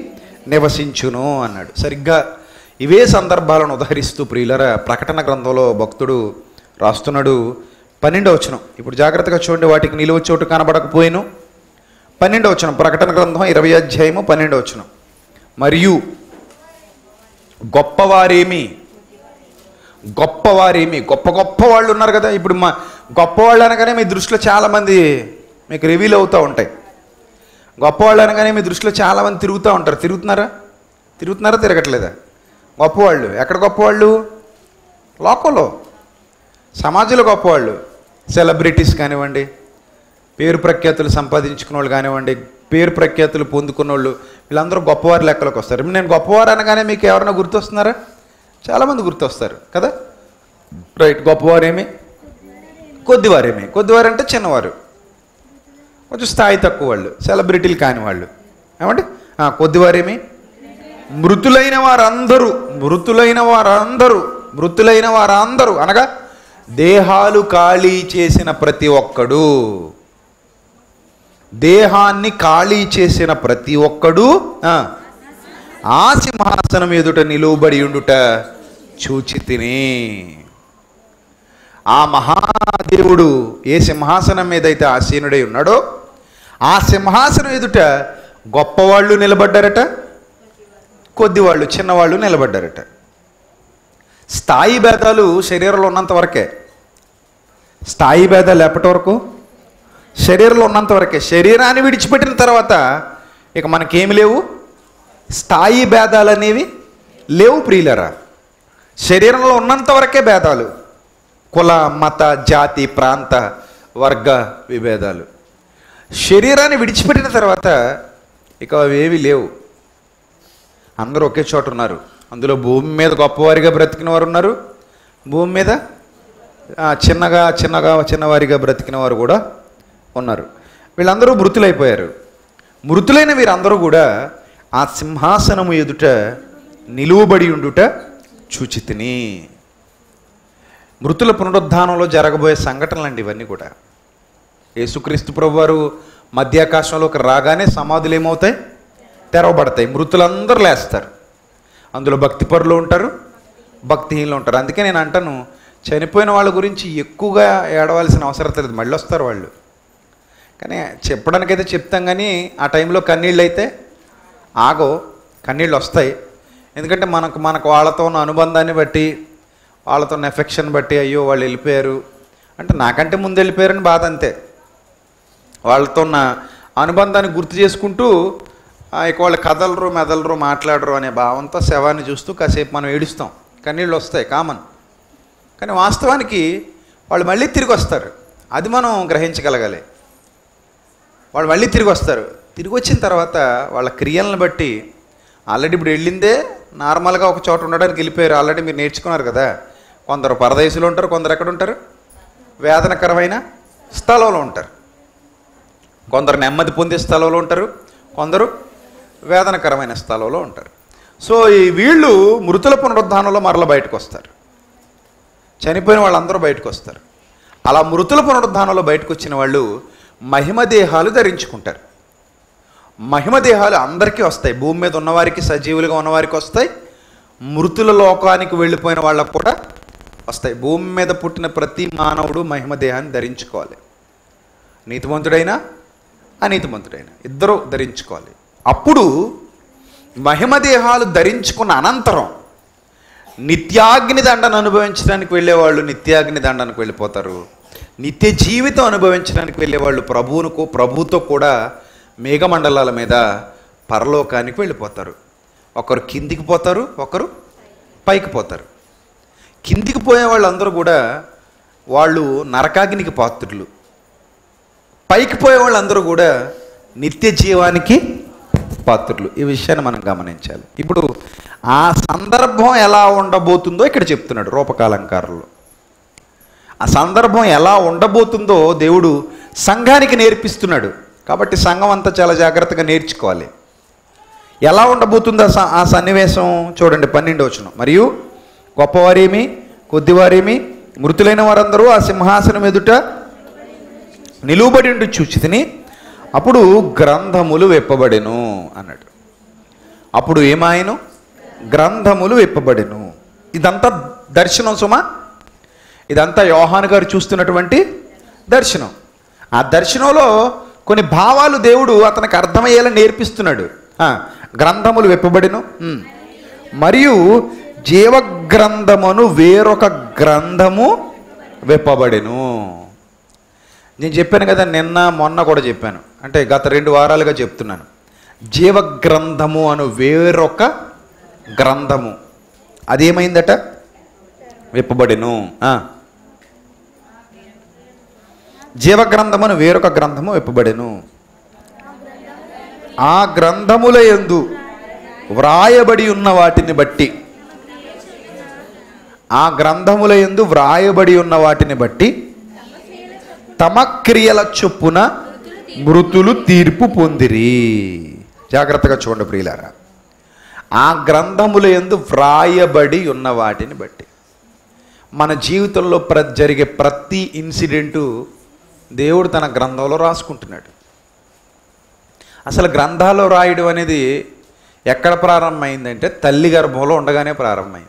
Speaker 2: నివసించును అన్నాడు సరిగ్గా ఇవే సందర్భాలను ఉదహరిస్తూ ప్రియులర ప్రకటన గ్రంథంలో భక్తుడు రాస్తున్నాడు పన్నెండవ వచనం ఇప్పుడు జాగ్రత్తగా చూడండి వాటికి నిలువ చోటు కనబడకపోయిను పన్నెండవ వచనం ప్రకటన గ్రంథం ఇరవై అధ్యాయము పన్నెండవ వచనం మరియు గొప్పవారేమి గొప్పవారేమి గొప్ప గొప్ప వాళ్ళు ఉన్నారు కదా ఇప్పుడు మా గొప్పవాళ్ళు అనగానే మీ దృష్టిలో చాలామంది మీకు రివీల్ అవుతూ ఉంటాయి గొప్పవాళ్ళు అనగానే మీ దృష్టిలో చాలామంది తిరుగుతూ ఉంటారు తిరుగుతున్నారా తిరుగుతున్నారా తిరగట్లేదా గొప్పవాళ్ళు ఎక్కడ గొప్పవాళ్ళు లోకంలో సమాజంలో గొప్పవాళ్ళు సెలబ్రిటీస్ కానివ్వండి పేరు ప్రఖ్యాతులు సంపాదించుకున్న వాళ్ళు కానివ్వండి పేరు ప్రఖ్యాతులు పొందుకున్న వాళ్ళు వీళ్ళందరూ గొప్పవారి లెక్కలోకి వస్తారు ఇప్పుడు నేను గొప్పవారు అనగానే మీకు ఎవరైనా గుర్తొస్తున్నారా చాలామంది గుర్తొస్తారు కదా రైట్ గొప్పవారేమి కొద్దివారేమి కొద్దివారు అంటే చిన్నవారు కొంచెం స్థాయి తక్కువ వాళ్ళు సెలబ్రిటీలు కాని వాళ్ళు ఏమంటే ఆ, కొద్దివారేమి మృతులైన వారందరూ మృతులైన వారందరూ మృతులైన వారందరూ అనగా దేహాలు ఖాళీ చేసిన ప్రతి ఒక్కడు దేహాన్ని ఖాళీ చేసిన ప్రతి ఒక్కడు ఆ, ఆ సింహాసనం ఎదుట నిలువబడి ఉండుట చూచి తిని ఆ మహాదేవుడు ఏ సింహాసనం మీద అయితే ఆసీనుడై ఉన్నాడో ఆ సింహాసనం ఎదుట గొప్పవాళ్ళు నిలబడ్డారట కొద్దివాళ్ళు చిన్నవాళ్ళు నిలబడ్డారట స్థాయి భేదాలు శరీరంలో ఉన్నంత వరకే స్థాయి భేదాలు ఎప్పటి వరకు శరీరంలో ఉన్నంత వరకే శరీరాన్ని విడిచిపెట్టిన తర్వాత ఇక మనకేమి లేవు స్థాయి భేదాలు అనేవి లేవు ప్రియులరా శరీరంలో ఉన్నంత వరకే భేదాలు కుల మత జాతి ప్రాంత వర్గ విభేదాలు శరీరాన్ని విడిచిపెట్టిన తర్వాత ఇక అవేవి లేవు అందరూ ఒకే చోట ఉన్నారు అందులో భూమి మీద గొప్పవారిగా బ్రతికిన వారు ఉన్నారు భూమి మీద ఆ, చిన్నగా చిన్నగా చిన్నవారిగా బ్రతికిన వారు కూడా ఉన్నారు వీళ్ళందరూ మృతులైపోయారు మృతులైన వీరందరూ కూడా ఆ సింహాసనము ఎదుట నిలువబడి ఉండుట చూచితిని మృతుల పునరుద్ధానంలో జరగబోయే సంఘటనలండి ఇవన్నీ కూడా యేసుక్రీస్తు ప్రభు వారు మధ్యాకాశంలోకి రాగానే సమాధులు ఏమవుతాయి తెరవబడతాయి మృతులందరూ లేస్తారు అందులో భక్తిపరులు ఉంటారు భక్తిహీనులు ఉంటారు అందుకే నేను అంటాను చనిపోయిన వాళ్ళ గురించి ఎక్కువగా ఏడవలసిన అవసరం లేదు మళ్ళీ వస్తారు వాళ్ళు కానీ చెప్పడానికైతే చెప్తాం కానీ ఆ టైంలో కన్నీళ్ళు అయితే ఆగో కన్నీళ్ళు వస్తాయి ఎందుకంటే మనకు మనకు వాళ్ళతో ఉన్న అనుబంధాన్ని బట్టి వాళ్ళతో ఉన్న ఎఫెక్షన్ బట్టి అయ్యో వాళ్ళు వెళ్ళిపోయారు అంటే నాకంటే ముందు వెళ్ళిపోయారని బాధ అంతే వాళ్ళతో ఉన్న అనుబంధాన్ని గుర్తు చేసుకుంటూ ఆ, ఇక వాళ్ళు కదలరు మెదలరు మాట్లాడరు అనే భావంతో శవాన్ని చూస్తూ కాసేపు మనం ఏడుస్తాం కన్నీళ్ళు వస్తాయి కామన్ కానీ వాస్తవానికి వాళ్ళు మళ్ళీ తిరిగి వస్తారు అది మనం గ్రహించగలగాలి వాళ్ళు మళ్ళీ తిరిగి వస్తారు తిరిగి వచ్చిన తర్వాత వాళ్ళ క్రియలను బట్టి ఆల్రెడీ ఇప్పుడు వెళ్ళిందే నార్మల్గా ఒక చోట ఉండడానికి వెళ్ళిపోయారు ఆల్రెడీ మీరు నేర్చుకున్నారు కదా కొందరు పరదేశులు ఉంటారు కొందరు ఎక్కడ ఉంటారు వేదనకరమైన స్థలంలో ఉంటారు కొందరు నెమ్మది పొందే స్థలంలో ఉంటారు కొందరు వేదనకరమైన స్థలంలో ఉంటారు సో ఈ వీళ్ళు మృతుల పునరుద్ధానంలో మరల బయటకు వస్తారు చనిపోయిన వాళ్ళందరూ బయటకు వస్తారు అలా మృతుల పునరుద్ధానంలో బయటకు వచ్చిన వాళ్ళు మహిమ దేహాలు ధరించుకుంటారు మహిమ దేహాలు అందరికీ వస్తాయి భూమి మీద ఉన్నవారికి సజీవులుగా ఉన్నవారికి వస్తాయి మృతుల లోకానికి వెళ్ళిపోయిన వాళ్ళకు కూడా వస్తాయి భూమి మీద పుట్టిన ప్రతి మానవుడు మహిమ దేహాన్ని ధరించుకోవాలి నీతిమంతుడైనా అనీతిమంతుడైనా ఇద్దరూ ధరించుకోవాలి అప్పుడు మహిమ దేహాలు ధరించుకున్న అనంతరం నిత్యాగ్ని దండను అనుభవించడానికి వెళ్ళేవాళ్ళు నిత్యాగ్ని దండనకు వెళ్ళిపోతారు నిత్య జీవితం అనుభవించడానికి వెళ్ళేవాళ్ళు ప్రభువునుకు ప్రభువుతో కూడా మేఘమండలాల మీద పరలోకానికి వెళ్ళిపోతారు ఒకరు కిందికి పోతారు ఒకరు పైకి పోతారు కిందికి పోయే వాళ్ళందరూ కూడా వాళ్ళు నరకాగ్నికి పాత్రులు పైకి పోయే వాళ్ళందరూ కూడా నిత్య జీవానికి పాత్రులు ఈ విషయాన్ని మనం గమనించాలి ఇప్పుడు ఆ సందర్భం ఎలా ఉండబోతుందో ఇక్కడ చెప్తున్నాడు రూపకాలంకారంలో ఆ సందర్భం ఎలా ఉండబోతుందో దేవుడు సంఘానికి నేర్పిస్తున్నాడు కాబట్టి సంఘం అంతా చాలా జాగ్రత్తగా నేర్చుకోవాలి ఎలా ఉండబోతుందో ఆ స- ఆ సన్నివేశం చూడండి పన్నెండు వచనం మరియు గొప్పవారేమి కొద్దివారేమి మృతులైన వారందరూ ఆ సింహాసనం ఎదుట నిలువబడి ఉండి చూచితిని అప్పుడు గ్రంథములు వెప్పబడెను అన్నాడు అప్పుడు ఏమాయను గ్రంథములు విప్పబడెను ఇదంతా దర్శనం సుమా ఇదంతా యోహాను గారు చూస్తున్నటువంటి దర్శనం ఆ దర్శనంలో కొన్ని భావాలు దేవుడు అతనికి అర్థమయ్యేలా నేర్పిస్తున్నాడు ఆ, గ్రంథములు విప్పబడిను ఉమ్. మరియు జీవగ్రంథమును వేరొక గ్రంథము విప్పబడెను నేను చెప్పాను కదా నిన్న మొన్న కూడా చెప్పాను అంటే గత రెండు వారాలుగా చెప్తున్నాను జీవగ్రంథము అను వేరొక గ్రంథము అదేమైందట విప్పబడెను ఆ. జీవగ్రంథమును వేరొక గ్రంథము విప్పబడెను ఆ గ్రంథముల యందు వ్రాయబడి ఉన్న వాటిని బట్టి ఆ గ్రంథముల యందు వ్రాయబడి ఉన్న వాటిని బట్టి తమ క్రియల చొప్పున మృతులు తీర్పు పొందిరి జాగ్రత్తగా చూడండి ప్రియులారా ఆ గ్రంథముల యందు వ్రాయబడి ఉన్న వాటిని బట్టి మన జీవితంలో ప్ర జరిగే ప్రతి ఇన్సిడెంటు దేవుడు తన గ్రంథంలో రాసుకుంటున్నాడు అసలు గ్రంథాలు రాయడం అనేది ఎక్కడ ప్రారంభమైందంటే తల్లి గర్భంలో ఉండగానే ప్రారంభమైంది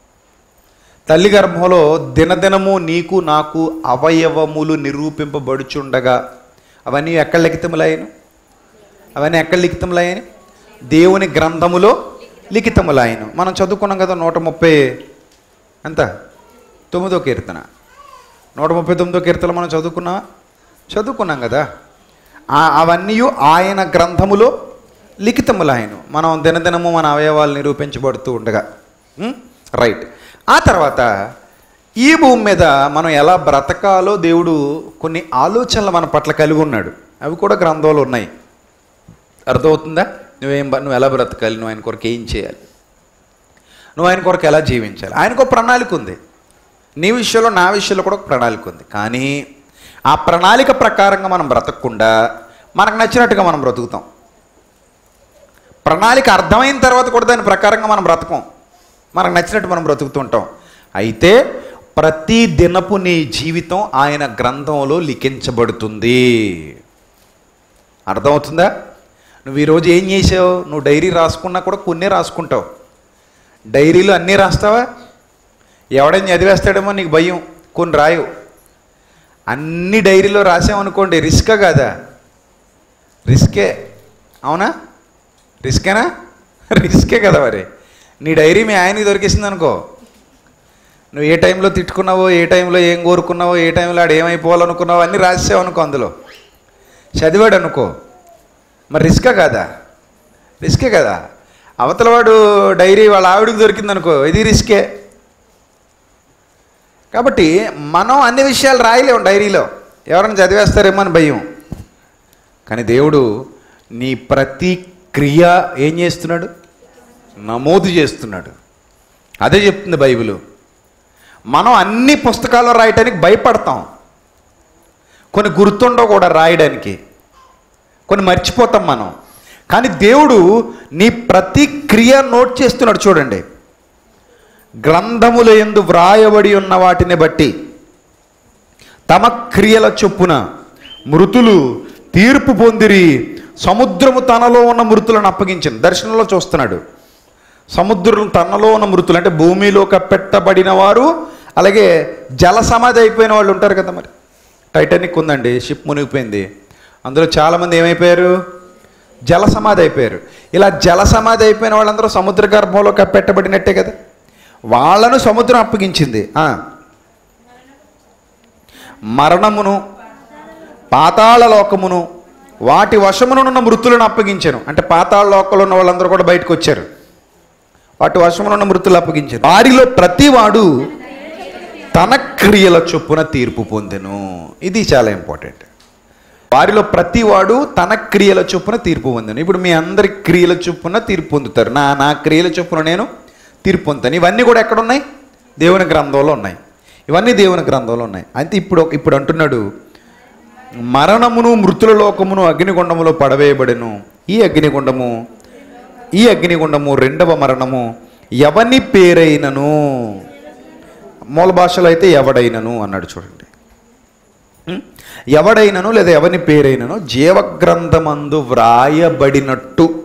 Speaker 2: తల్లి గర్భంలో దినదినము నీకు నాకు అవయవములు నిరూపింపబడుచుండగా అవన్నీ ఎక్కడ లిఖితములయ్యను అవన్నీ ఎక్కడ లిఖితములయ్యను దేవుని గ్రంథములో లిఖితములయ్యను మనం చదువుకున్నాం కదా నూట ముప్పై ఎంత తొమ్మిదో కీర్తన నూట ముప్పై తొమ్మిదో కీర్తన మనం చదువుకున్నావా చదువుకున్నాం కదా ఆ- అవన్నీ ఆయన గ్రంథములో లిఖితములాయను మనం దినదినము మన అవయవాలు నిరూపించబడుతూ ఉండగా ఉం? రైట్ ఆ తర్వాత ఈ భూమి మీద మనం ఎలా బ్రతకాలో దేవుడు కొన్ని ఆలోచనలు మన పట్ల కలిగి ఉన్నాడు అవి కూడా గ్రంథంలో ఉన్నాయి అర్థమవుతుందా నువ్వేం బ- నువ్వు ఎలా బ్రతకాలి నువ్వు ఆయన కొరకు ఏం చేయాలి నువ్వు ఆయన కొరకు ఎలా జీవించాలి ఆయనకు ఒక ప్రణాళిక ఉంది నీ విషయంలో నా విషయంలో కూడా ఒక ప్రణాళిక ఉంది కానీ ఆ ప్రణాళిక ప్రకారంగా మనం బ్రతకకుండా మనకు నచ్చినట్టుగా మనం బ్రతుకుతాం ప్రణాళిక అర్థమైన తర్వాత కూడా దాని ప్రకారంగా మనం బ్రతకం మనకు నచ్చినట్టు మనం బ్రతుకుతుంటాం అయితే ప్రతి దినపు నీ జీవితం ఆయన గ్రంథంలో లిఖించబడుతుంది అర్థమవుతుందా నువ్వు ఈరోజు ఏం చేసావు నువ్వు డైరీ రాసుకున్నా కూడా కొన్నే రాసుకుంటావు డైరీలో అన్నీ రాస్తావా ఎవడైనా చదివేస్తాడేమో నీకు భయం కొన్ని రాయవు అన్ని డైరీలో రాసామనుకోండి రిస్క్ కాదా రిస్కే అవునా రిస్కేనా రిస్కే కదా మరి నీ డైరీ మీ ఆయనకి దొరికేసింది అనుకో నువ్వు ఏ టైంలో తిట్టుకున్నావో ఏ టైంలో ఏం కోరుకున్నావో ఏ టైంలో ఆడు ఏమైపోవాలనుకున్నావో అన్నీ రాసావు అనుకో అందులో చదివాడు అనుకో మరి రిస్కా కాదా రిస్కే కదా అవతల వాడు డైరీ వాళ్ళ ఆవిడకి దొరికింది అనుకో ఇది రిస్కే కాబట్టి మనం అన్ని విషయాలు రాయలేము డైరీలో ఎవరైనా చదివేస్తారేమో అని భయం కానీ దేవుడు నీ ప్రతి క్రియ ఏం చేస్తున్నాడు నమోదు చేస్తున్నాడు అదే చెప్తుంది బైబిల్ మనం అన్ని పుస్తకాల్లో రాయటానికి భయపడతాం కొన్ని గుర్తుండవు కూడా రాయడానికి కొన్ని మర్చిపోతాం మనం కానీ దేవుడు నీ ప్రతి క్రియ నోట్ చేస్తున్నాడు చూడండి గ్రంథముల యందు వ్రాయబడి ఉన్న వాటిని బట్టి తమ క్రియల చొప్పున మృతులు తీర్పు పొందిరి సముద్రము తనలో ఉన్న మృతులను అప్పగించింది దర్శనంలో చూస్తున్నాడు సముద్రం తనలో ఉన్న మృతులు అంటే భూమిలో కప్పెట్టబడిన వారు అలాగే జల సమాధి అయిపోయిన వాళ్ళు ఉంటారు కదా మరి టైటానిక్ ఉందండి షిప్ మునిగిపోయింది అందులో చాలామంది ఏమైపోయారు జల సమాధి అయిపోయారు ఇలా జల సమాధి అయిపోయిన వాళ్ళందరూ సముద్ర గర్భంలో కప్పెట్టబడినట్టే కదా వాళ్ళను సముద్రం అప్పగించింది ఆ. మరణమును పాతాళ లోకమును వాటి వశమునున్న మృతులను అప్పగించాను అంటే పాతాళ లోకంలో ఉన్న వాళ్ళందరూ కూడా బయటకు వచ్చారు వాటి వశమునున్న మృతులు అప్పగించారు వారిలో ప్రతివాడు తన క్రియల చొప్పున తీర్పు పొందెను ఇది చాలా ఇంపార్టెంట్ వారిలో ప్రతివాడు తన క్రియల చొప్పున తీర్పు పొందాను ఇప్పుడు మీ అందరి క్రియల చొప్పున తీర్పు పొందుతారు నా నా క్రియల చొప్పున నేను తీర్పు పొందుతాను ఇవన్నీ కూడా ఎక్కడ ఉన్నాయి దేవుని గ్రంథంలో ఉన్నాయి ఇవన్నీ దేవుని గ్రంథంలో ఉన్నాయి అయితే ఇప్పుడు ఇప్పుడు అంటున్నాడు మరణమును మృతుల లోకమును అగ్నిగుండములో పడవేయబడెను ఈ అగ్నిగుండము ఈ అగ్నిగుండము రెండవ మరణము ఎవని పేరైనను మూల భాషలో అయితే ఎవడైనను అన్నాడు చూడండి ఉం? ఎవడైనను లేదా ఎవని పేరైనను జీవగ్రంథమందు వ్రాయబడినట్టు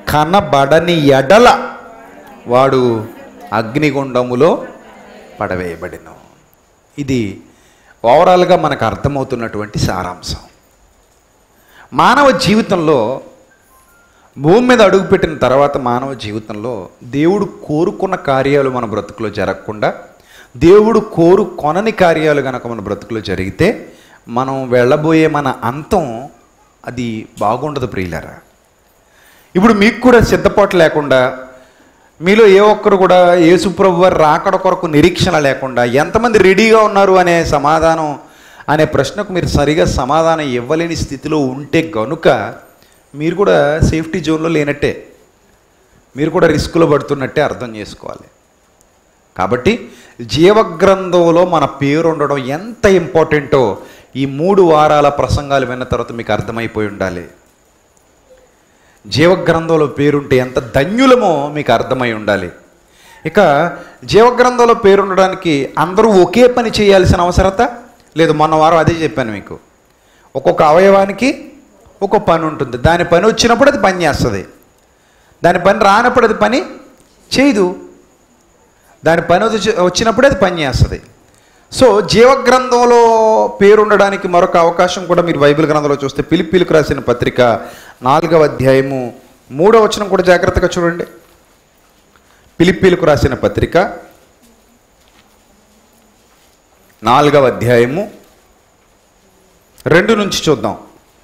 Speaker 2: కనబడని ఎడల వాడు అగ్నిగుండములో పడవేయబడిను ఇది ఓవరాల్గా మనకు అర్థమవుతున్నటువంటి సారాంశం మానవ జీవితంలో భూమి మీద అడుగుపెట్టిన తర్వాత మానవ జీవితంలో దేవుడు కోరుకున్న కార్యాలు మన బ్రతుకులో జరగకుండా దేవుడు కోరుకొనని కార్యాలు కనుక మన బ్రతుకులో జరిగితే మనం వెళ్ళబోయే మన అంతం అది బాగుండదు ప్రియులరా ఇప్పుడు మీకు కూడా సిద్ధపాటు లేకుండా మీలో ఏ ఒక్కరు కూడా యేసుప్రభు వారి రాకడ కొరకు నిరీక్షణ లేకుండా ఎంతమంది రెడీగా ఉన్నారు అనే సమాధానం అనే ప్రశ్నకు మీరు సరిగా సమాధానం ఇవ్వలేని స్థితిలో ఉంటే గనుక మీరు కూడా సేఫ్టీ జోన్లో లేనట్టే మీరు కూడా రిస్కులో పడుతున్నట్టే అర్థం చేసుకోవాలి కాబట్టి జీవగ్రంథంలో మన పేరు ఉండడం ఎంత ఇంపార్టెంటో ఈ మూడు వారాల ప్రసంగాలు విన్న తర్వాత మీకు అర్థమైపోయి ఉండాలి జీవగ్రంథంలో పేరుంటే ఎంత ధన్యులమో మీకు అర్థమై ఉండాలి ఇక జీవగ్రంథంలో పేరుండడానికి అందరూ ఒకే పని చేయాల్సిన అవసరత లేదు మొన్న వారం అదే చెప్పాను మీకు ఒక్కొక్క అవయవానికి ఒక్కొక్క పని ఉంటుంది దాని పని వచ్చినప్పుడు అది పని చేస్తుంది దాని పని రానప్పుడు అది పని చేయదు దాని పని వచ్చి- వచ్చినప్పుడు అది పని చేస్తుంది సో జీవగ్రంథంలో పేరుండడానికి మరొక అవకాశం కూడా మీరు బైబిల్ గ్రంథంలో చూస్తే పిలిపిలకు రాసిన పత్రిక నాలుగవ అధ్యాయము మూడవ వచనం కూడా జాగ్రత్తగా చూడండి పిలిపిలకు రాసిన పత్రిక నాలుగవ అధ్యాయము రెండు నుంచి చూద్దాం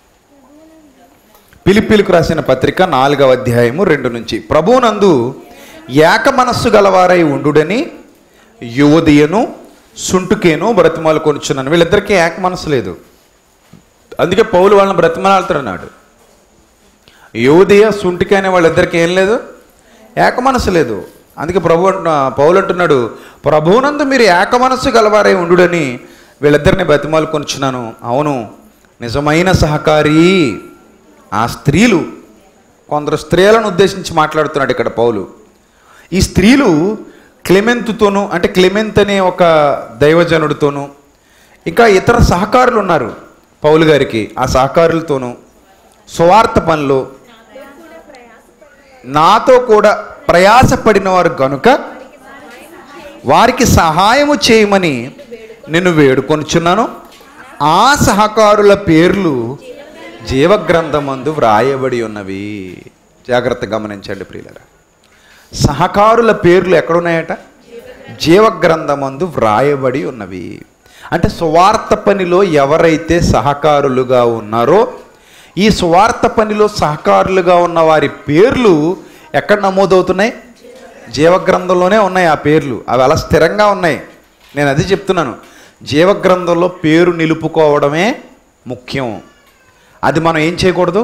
Speaker 2: పిలిపిలకు రాసిన పత్రిక నాలుగవ అధ్యాయము రెండు నుంచి ప్రభువునందు ఏక మనస్సు గలవారై ఉండుడని యువదియను సుంటుకేను బ్రతిమాలు కొనుచున్నాను వీళ్ళిద్దరికీ ఏక మనసు లేదు అందుకే పౌలు వాళ్ళని బ్రతిమలాడుతున్నాడు యువదియ సుంటికి అనే వాళ్ళిద్దరికి ఏం లేదు ఏక మనసు లేదు అందుకే ప్రభు అంటున్నా పౌలు అంటున్నాడు ప్రభువునందు మీరు ఏక మనస్సు గలవారై ఉండుడని వీళ్ళిద్దరిని బతిమాలు కొనుచున్నాను అవును నిజమైన సహకారి ఆ స్త్రీలు కొందరు స్త్రీలను ఉద్దేశించి మాట్లాడుతున్నాడు ఇక్కడ పౌలు ఈ స్త్రీలు క్లెమెంతుతోనూ అంటే క్లెమెంత్ అనే ఒక దైవజనుడితోనూ ఇంకా ఇతర సహకారులు ఉన్నారు పౌలు గారికి ఆ సహకారులతోనూ సువార్త పనిలో నాతో కూడా ప్రయాసపడిన వారు గనుక వారికి సహాయము చేయమని నిన్ను వేడుకొనుచున్నాను ఆ సహకారుల పేర్లు జీవగ్రంథమందు వ్రాయబడి ఉన్నవి జాగ్రత్త గమనించండి ప్రియులరా సహకారుల పేర్లు ఎక్కడున్నాయట జీవగ్రంథమందు వ్రాయబడి ఉన్నవి అంటే సువార్త పనిలో ఎవరైతే సహకారులుగా ఉన్నారో ఈ సువార్త పనిలో సహకారులుగా ఉన్న వారి పేర్లు ఎక్కడ నమోదవుతున్నాయి జీవగ్రంథంలోనే ఉన్నాయి ఆ పేర్లు అవి అలా స్థిరంగా ఉన్నాయి నేను అది చెప్తున్నాను జీవగ్రంథంలో పేరు నిలుపుకోవడమే ముఖ్యం అది మనం ఏం చేయకూడదు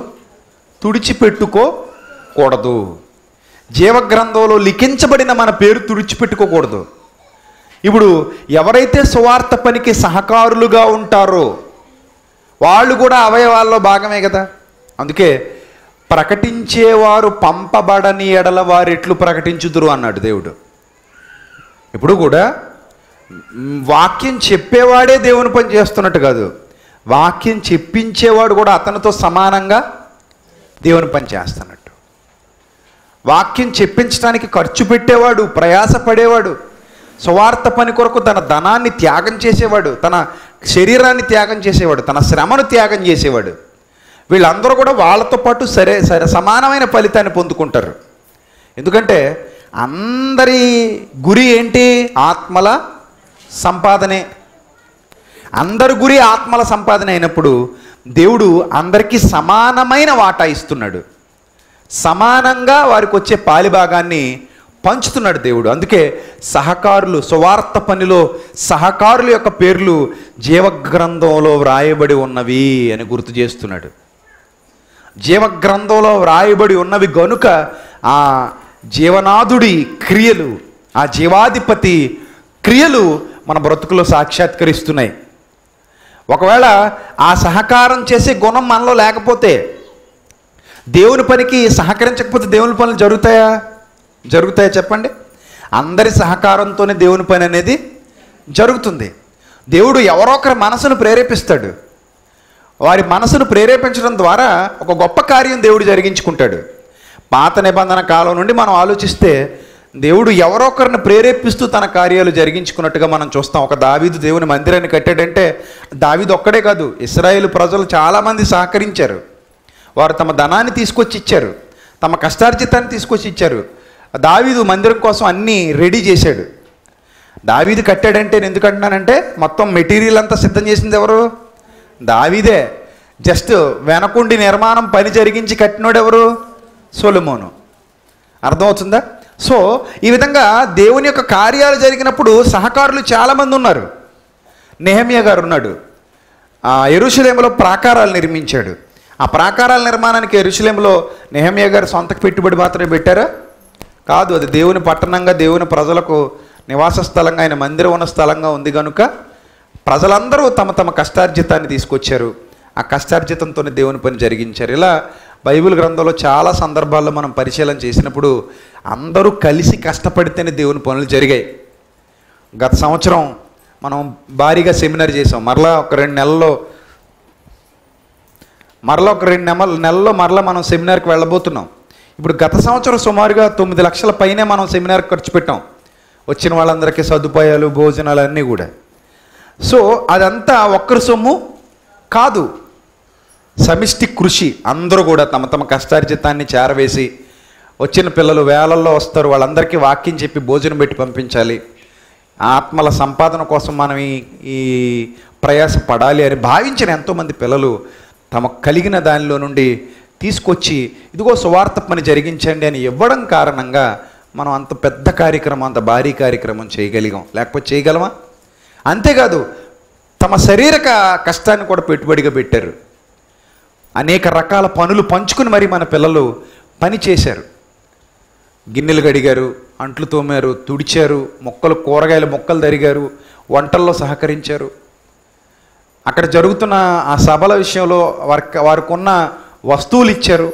Speaker 2: తుడిచిపెట్టుకోకూడదు జీవగ్రంథంలో లిఖించబడిన మన పేరు తుడిచిపెట్టుకోకూడదు ఇప్పుడు ఎవరైతే సువార్త పనికి సహకారులుగా ఉంటారో వాళ్ళు కూడా అవయవాల్లో భాగమే కదా అందుకే ప్రకటించేవారు పంపబడని ఎడల వారు ఎట్లు ప్రకటించుదురు అన్నాడు దేవుడు ఇప్పుడు కూడా మ్, వాక్యం చెప్పేవాడే దేవుని పని చేస్తున్నట్టు కాదు వాక్యం చెప్పించేవాడు కూడా అతనితో సమానంగా దేవుని పని చేస్తున్నట్టు వాక్యం చెప్పించడానికి ఖర్చు పెట్టేవాడు ప్రయాసపడేవాడు సువార్త పని కొరకు తన ధనాన్ని త్యాగం చేసేవాడు తన శరీరాన్ని త్యాగం చేసేవాడు తన శ్రమను త్యాగం చేసేవాడు వీళ్ళందరూ కూడా వాళ్ళతో పాటు సరే సరే సమానమైన ఫలితాన్ని పొందుకుంటారు ఎందుకంటే అందరి గురి ఏంటి ఆత్మల సంపాదనే అందరి గురి ఆత్మల సంపాదన అయినప్పుడు దేవుడు అందరికీ సమానమైన వాటా ఇస్తున్నాడు సమానంగా వారికి వచ్చే పాలిభాగాన్ని పంచుతున్నాడు దేవుడు అందుకే సహకారులు సువార్త పనిలో సహకారుల యొక్క పేర్లు జీవగ్రంథంలో వ్రాయబడి ఉన్నవి అని గుర్తు చేస్తున్నాడు జీవగ్రంథంలో వ్రాయబడి ఉన్నవి గనుక ఆ జీవనాథుడి క్రియలు ఆ జీవాధిపతి క్రియలు మన బ్రతుకులో సాక్షాత్కరిస్తున్నాయి ఒకవేళ ఆ సహకారం చేసే గుణం మనలో లేకపోతే దేవుని పనికి సహకరించకపోతే దేవుని పనులు జరుగుతాయా జరుగుతాయా చెప్పండి అందరి సహకారంతోనే దేవుని పని అనేది జరుగుతుంది దేవుడు ఎవరో ఒకరి మనసును ప్రేరేపిస్తాడు వారి మనసును ప్రేరేపించడం ద్వారా ఒక గొప్ప కార్యం దేవుడు జరిగించుకుంటాడు పాత నిబంధన కాలం నుండి మనం ఆలోచిస్తే దేవుడు ఎవరో ఒకరిని ప్రేరేపిస్తూ తన కార్యాలు జరిగించుకున్నట్టుగా మనం చూస్తాం ఒక దావీదు దేవుని మందిరాన్ని కట్టాడంటే దావీదు ఒక్కడే కాదు ఇస్రాయేల్ ప్రజలు చాలామంది సహకరించారు వారు తమ ధనాన్ని తీసుకొచ్చి ఇచ్చారు తమ కష్టార్జితాన్ని తీసుకొచ్చి ఇచ్చారు దావీదు మందిరం కోసం అన్నీ రెడీ చేశాడు దావీదు కట్టాడంటే నేను ఎందుకు అంటున్నానంటే మొత్తం మెటీరియల్ అంతా సిద్ధం చేసింది ఎవరు దావీదే జస్ట్ వెనకుండి నిర్మాణం పని జరిగించి కట్టినోడు ఎవరు సొలమోను అర్థమవుతుందా సో ఈ విధంగా దేవుని యొక్క కార్యాలు జరిగినప్పుడు సహకారులు చాలామంది ఉన్నారు నెహమియా గారు ఉన్నాడు ఆ ఎరుషలేములో ప్రాకారాలు నిర్మించాడు ఆ ప్రాకారాల నిర్మాణానికి ఎరుషలేములో నెహమియా గారు సొంత పెట్టుబడి మాత్రమే పెట్టారా కాదు అది దేవుని పట్టణంగా దేవుని ప్రజలకు నివాస స్థలంగా ఆయన మందిరం ఉన్న స్థలంగా ఉంది కనుక ప్రజలందరూ తమ తమ కష్టార్జితాన్ని తీసుకొచ్చారు ఆ కష్టార్జితంతోనే దేవుని పని జరిగించారు ఇలా బైబిల్ గ్రంథంలో చాలా సందర్భాల్లో మనం పరిశీలన చేసినప్పుడు అందరూ కలిసి కష్టపడితేనే దేవుని పనులు జరిగాయి గత సంవత్సరం మనం భారీగా సెమినార్ చేసాం మరలా ఒక రెండు నెలల్లో మరలా ఒక రెండు నెల నెలల్లో మరలా మనం సెమినార్కి వెళ్ళబోతున్నాం ఇప్పుడు గత సంవత్సరం సుమారుగా తొమ్మిది లక్షల పైనే మనం సెమినార్ ఖర్చు పెట్టాం వచ్చిన వాళ్ళందరికీ సదుపాయాలు భోజనాలు అన్నీ కూడా సో అదంతా ఒక్కరి సొమ్ము కాదు సమిష్టి కృషి అందరూ కూడా తమ తమ కష్టార్జితాన్ని చేరవేసి వచ్చిన పిల్లలు వేలల్లో వస్తారు వాళ్ళందరికీ వాక్యం చెప్పి భోజనం పెట్టి పంపించాలి ఆత్మల సంపాదన కోసం మనం ఈ ఈ ప్రయాస పడాలి అని భావించిన ఎంతోమంది పిల్లలు తమకు కలిగిన దానిలో నుండి తీసుకొచ్చి ఇదిగో సువార్త పని జరిగించండి అని ఇవ్వడం కారణంగా మనం అంత పెద్ద కార్యక్రమం అంత భారీ కార్యక్రమం చేయగలిగాం లేకపోతే చేయగలమా అంతేకాదు తమ శరీరక కష్టాన్ని కూడా పెట్టుబడిగా పెట్టారు అనేక రకాల పనులు పంచుకుని మరి మన పిల్లలు పని చేశారు గిన్నెలు గడిగారు అంట్లు తోమారు తుడిచారు మొక్కలు కూరగాయలు మొక్కలు తరిగారు వంటల్లో సహకరించారు అక్కడ జరుగుతున్న ఆ సభల విషయంలో వారికి వారికి ఉన్న వస్తువులు ఇచ్చారు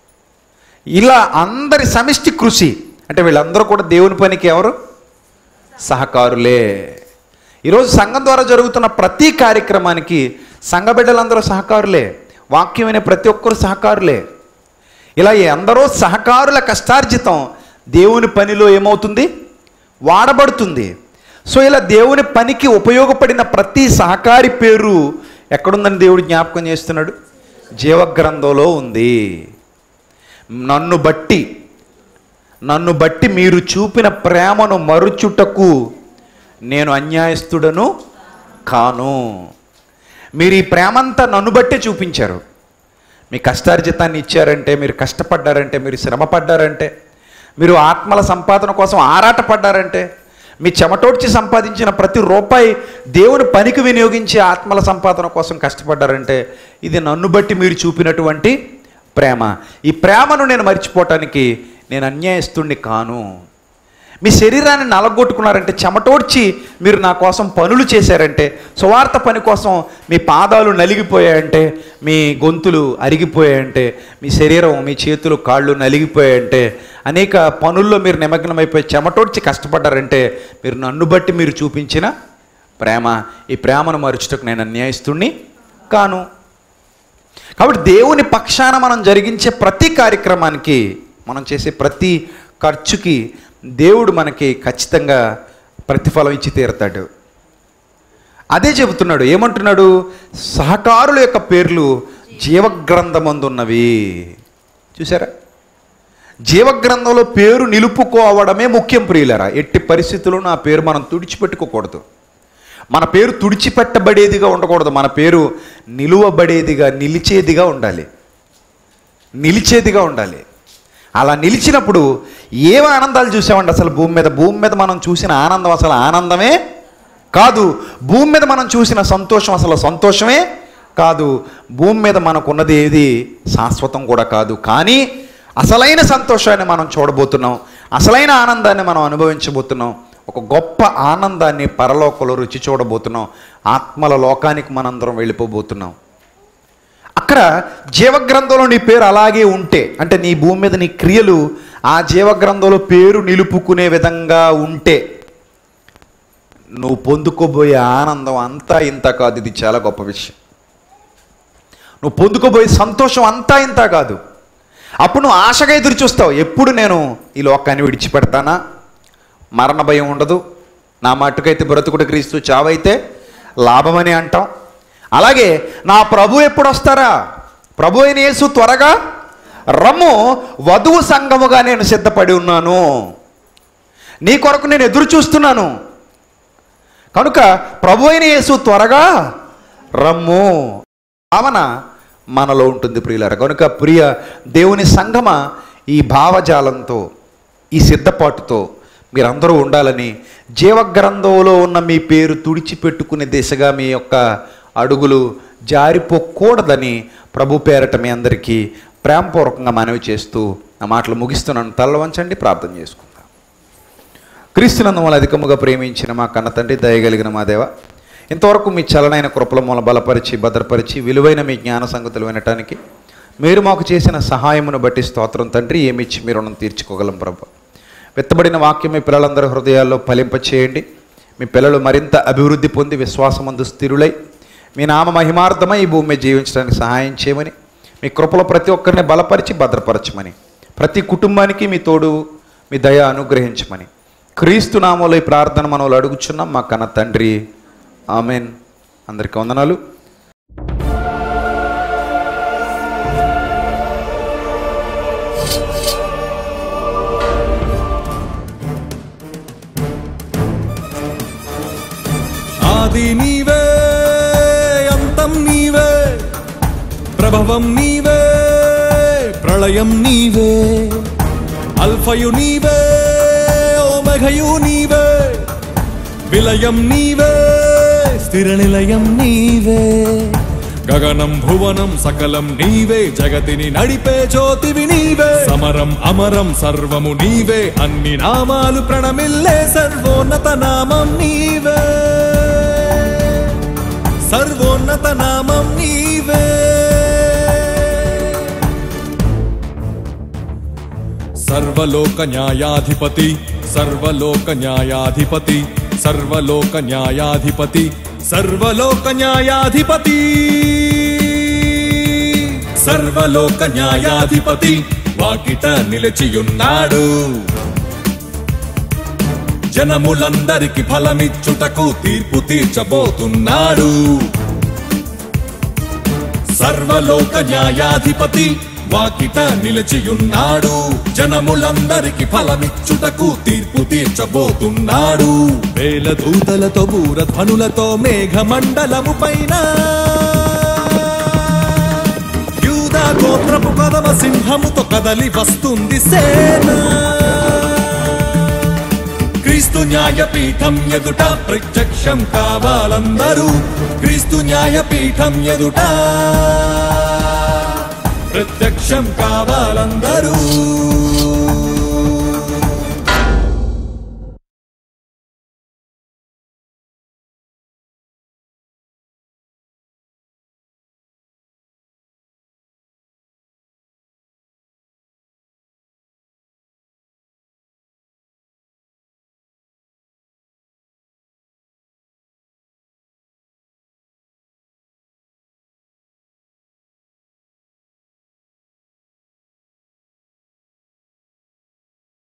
Speaker 2: ఇలా అందరి సమిష్టి కృషి అంటే వీళ్ళందరూ కూడా దేవుని పనికి ఎవరు సహకారులే ఈరోజు సంఘం ద్వారా జరుగుతున్న ప్రతి కార్యక్రమానికి సంఘ బిడ్డలందరూ సహకారులే వాక్యం వినే ప్రతి ఒక్కరు సహకారులే ఇలా ఈ అందరూ సహకారుల కష్టార్జితం దేవుని పనిలో ఏమవుతుంది వాడబడుతుంది సో ఇలా దేవుని పనికి ఉపయోగపడిన ప్రతి సహకారి పేరు ఎక్కడుందని దేవుడు జ్ఞాపకం చేస్తున్నాడు జీవగ్రంథంలో ఉంది నన్ను బట్టి నన్ను బట్టి మీరు చూపిన ప్రేమను మరుచుటకు నేను అన్యాయస్తుడను కాను మీరు ఈ ప్రేమంతా నన్ను బట్టే చూపించారు మీ కష్టార్జితాన్ని ఇచ్చారంటే మీరు కష్టపడ్డారంటే మీరు శ్రమ పడ్డారంటే మీరు ఆత్మల సంపాదన కోసం ఆరాటపడ్డారంటే మీ చెమటోడ్చి సంపాదించిన ప్రతి రూపాయి దేవుని పనికి వినియోగించి ఆత్మల సంపాదన కోసం కష్టపడ్డారంటే ఇది నన్ను బట్టి మీరు చూపినటువంటి ప్రేమ ఈ ప్రేమను నేను మర్చిపోవటానికి నేను అన్యాయస్తుణ్ణి కాను మీ శరీరాన్ని నలగొట్టుకున్నారంటే చెమటోడ్చి మీరు నా కోసం పనులు చేశారంటే సువార్త పని కోసం మీ పాదాలు నలిగిపోయాయంటే మీ గొంతులు అరిగిపోయాయంటే మీ శరీరం మీ చేతులు కాళ్ళు నలిగిపోయాయంటే అనేక పనుల్లో మీరు నిమగ్నమైపోయి చెమటోడ్చి కష్టపడ్డారంటే మీరు నన్ను బట్టి మీరు చూపించిన ప్రేమ ఈ ప్రేమను మరుచుటకు నేను అన్యాయస్తుణ్ణి కాను కాబట్టి దేవుని పక్షాన మనం జరిగించే ప్రతి కార్యక్రమానికి మనం చేసే ప్రతి ఖర్చుకి దేవుడు మనకి ఖచ్చితంగా ప్రతిఫలం ఇచ్చి తీరుతాడు అదే చెబుతున్నాడు ఏమంటున్నాడు సహకారుల యొక్క పేర్లు జీవగ్రంథమందున్నవి చూసారా జీవగ్రంథంలో పేరు నిలుపుకోవడమే ముఖ్యం ప్రియులరా ఎట్టి పరిస్థితుల్లో ఆ పేరు మనం తుడిచిపెట్టుకోకూడదు మన పేరు తుడిచిపెట్టబడేదిగా ఉండకూడదు మన పేరు నిలువబడేదిగా నిలిచేదిగా ఉండాలి నిలిచేదిగా ఉండాలి అలా నిలిచినప్పుడు ఏం ఆనందాలు చూసామండి అసలు భూమి మీద భూమి మీద మనం చూసిన ఆనందం అసలు ఆనందమే కాదు భూమి మీద మనం చూసిన సంతోషం అసలు సంతోషమే కాదు భూమి మీద మనకున్నది ఏది శాశ్వతం కూడా కాదు కానీ అసలైన సంతోషాన్ని మనం చూడబోతున్నాం అసలైన ఆనందాన్ని మనం అనుభవించబోతున్నాం ఒక గొప్ప ఆనందాన్ని పరలోకంలో రుచి చూడబోతున్నాం ఆత్మల లోకానికి మనందరం వెళ్ళిపోబోతున్నాం అక్కడ జీవగ్రంథంలో నీ పేరు అలాగే ఉంటే అంటే నీ భూమి మీద నీ క్రియలు ఆ జీవగ్రంథంలో పేరు నిలుపుకునే విధంగా ఉంటే నువ్వు పొందుకోబోయే ఆనందం అంతా ఇంత కాదు ఇది చాలా గొప్ప విషయం నువ్వు పొందుకోబోయే సంతోషం అంతా ఇంత కాదు అప్పుడు నువ్వు ఆశగా ఎదురు చూస్తావు ఎప్పుడు నేను ఈ లోకాన్ని విడిచిపెడతానా మరణ భయం ఉండదు నా మట్టుకైతే బ్రతుకుడు క్రీస్తు చావైతే లాభమని అంటాం అలాగే నా ప్రభు ఎప్పుడు వస్తారా ప్రభు అయిన యేసు త్వరగా రమ్ము వధువు సంఘముగా నేను సిద్ధపడి ఉన్నాను నీ కొరకు నేను ఎదురు చూస్తున్నాను కనుక ప్రభు అయిన యేసు త్వరగా రమ్ము భావన మనలో ఉంటుంది ప్రియులార కనుక ప్రియ దేవుని సంగమ ఈ భావజాలంతో ఈ సిద్ధపాటుతో మీరందరూ ఉండాలని జీవగ్రంథంలో ఉన్న మీ పేరు తుడిచిపెట్టుకునే దిశగా మీ యొక్క అడుగులు జారిపోకూడదని ప్రభు పేరట మీ అందరికీ ప్రేమపూర్వకంగా మనవి చేస్తూ నా మాటలు ముగిస్తున్నాను తల్ల వంచండి ప్రార్థన చేసుకుందాం క్రీస్తునందు మూల అధికముగా ప్రేమించిన మా కన్న తండ్రి దయగలిగిన మా దేవ ఇంతవరకు మీ చలనైన కృపల మూల బలపరిచి భద్రపరిచి విలువైన మీ జ్ఞాన సంగతులు వినటానికి మీరు మాకు చేసిన సహాయమును బట్టి స్తోత్రం తండ్రి ఏమిచ్చి మీ రుణం తీర్చుకోగలం ప్రభు వెత్తబడిన వాక్యం మీ పిల్లలందరి హృదయాల్లో ఫలింపచేయండి మీ పిల్లలు మరింత అభివృద్ధి పొంది విశ్వాసమందు స్థిరులై మీ నామ మహిమార్థమై ఈ భూమి మీద జీవించడానికి సహాయం చేయమని మీ కృపలో ప్రతి ఒక్కరిని బలపరిచి భద్రపరచమని ప్రతి కుటుంబానికి మీ తోడు మీ దయ అనుగ్రహించమని క్రీస్తు నామంలో ఈ ప్రార్థన మనలో అడుగుచున్నాం మా కన్న తండ్రి ఆమెన్ అందరికీ వందనాలు
Speaker 3: ఆది నీవే అంతం నీవే ప్రభవం నీవే ప్రళయం నీవే అల్ఫయు నీవే ఓమఘయు నీవే విలయం నీవే స్థిర నిలయం నీవే గగనం భువనం సకలం నీవే జగతిని నడిపే జ్యోతివి నీవే సమరం అమరం సర్వము నీవే అన్ని నామాలు ప్రణమిల్లే సర్వోన్నత నామం నీవే సర్వోన్నత నామం నీవే సర్వలోక న్యాయాధిపతి సర్వలోక న్యాయాధిపతి సర్వలోక న్యాయాధిపతి సర్వలోక న్యాయాధిపతి సర్వలోక న్యాయాధిపతి వాకిట నిలిచియున్నాడు జనములందరికి ఫలమిచ్చుటకు తీర్పు తీర్చబోతున్నాడు సర్వలోక న్యాయాధిపతి వాకిట నిలిచియున్నాడు జనములందరికి ఫలమిచ్చుటకు తీర్పు తీర్చబోతున్నాడు వేల దూతలతో బూరధ్వనులతో మేఘమండలము పైన యూదా గోత్రపు కదమ సింహముతో కదలి వస్తుంది సేన క్రీస్తు న్యాయపీఠం ఎదుట ప్రత్యక్షం కావాలందరూ క్రీస్తు న్యాయపీఠం ఎదుట ప్రత్యక్షం కావాలందరూ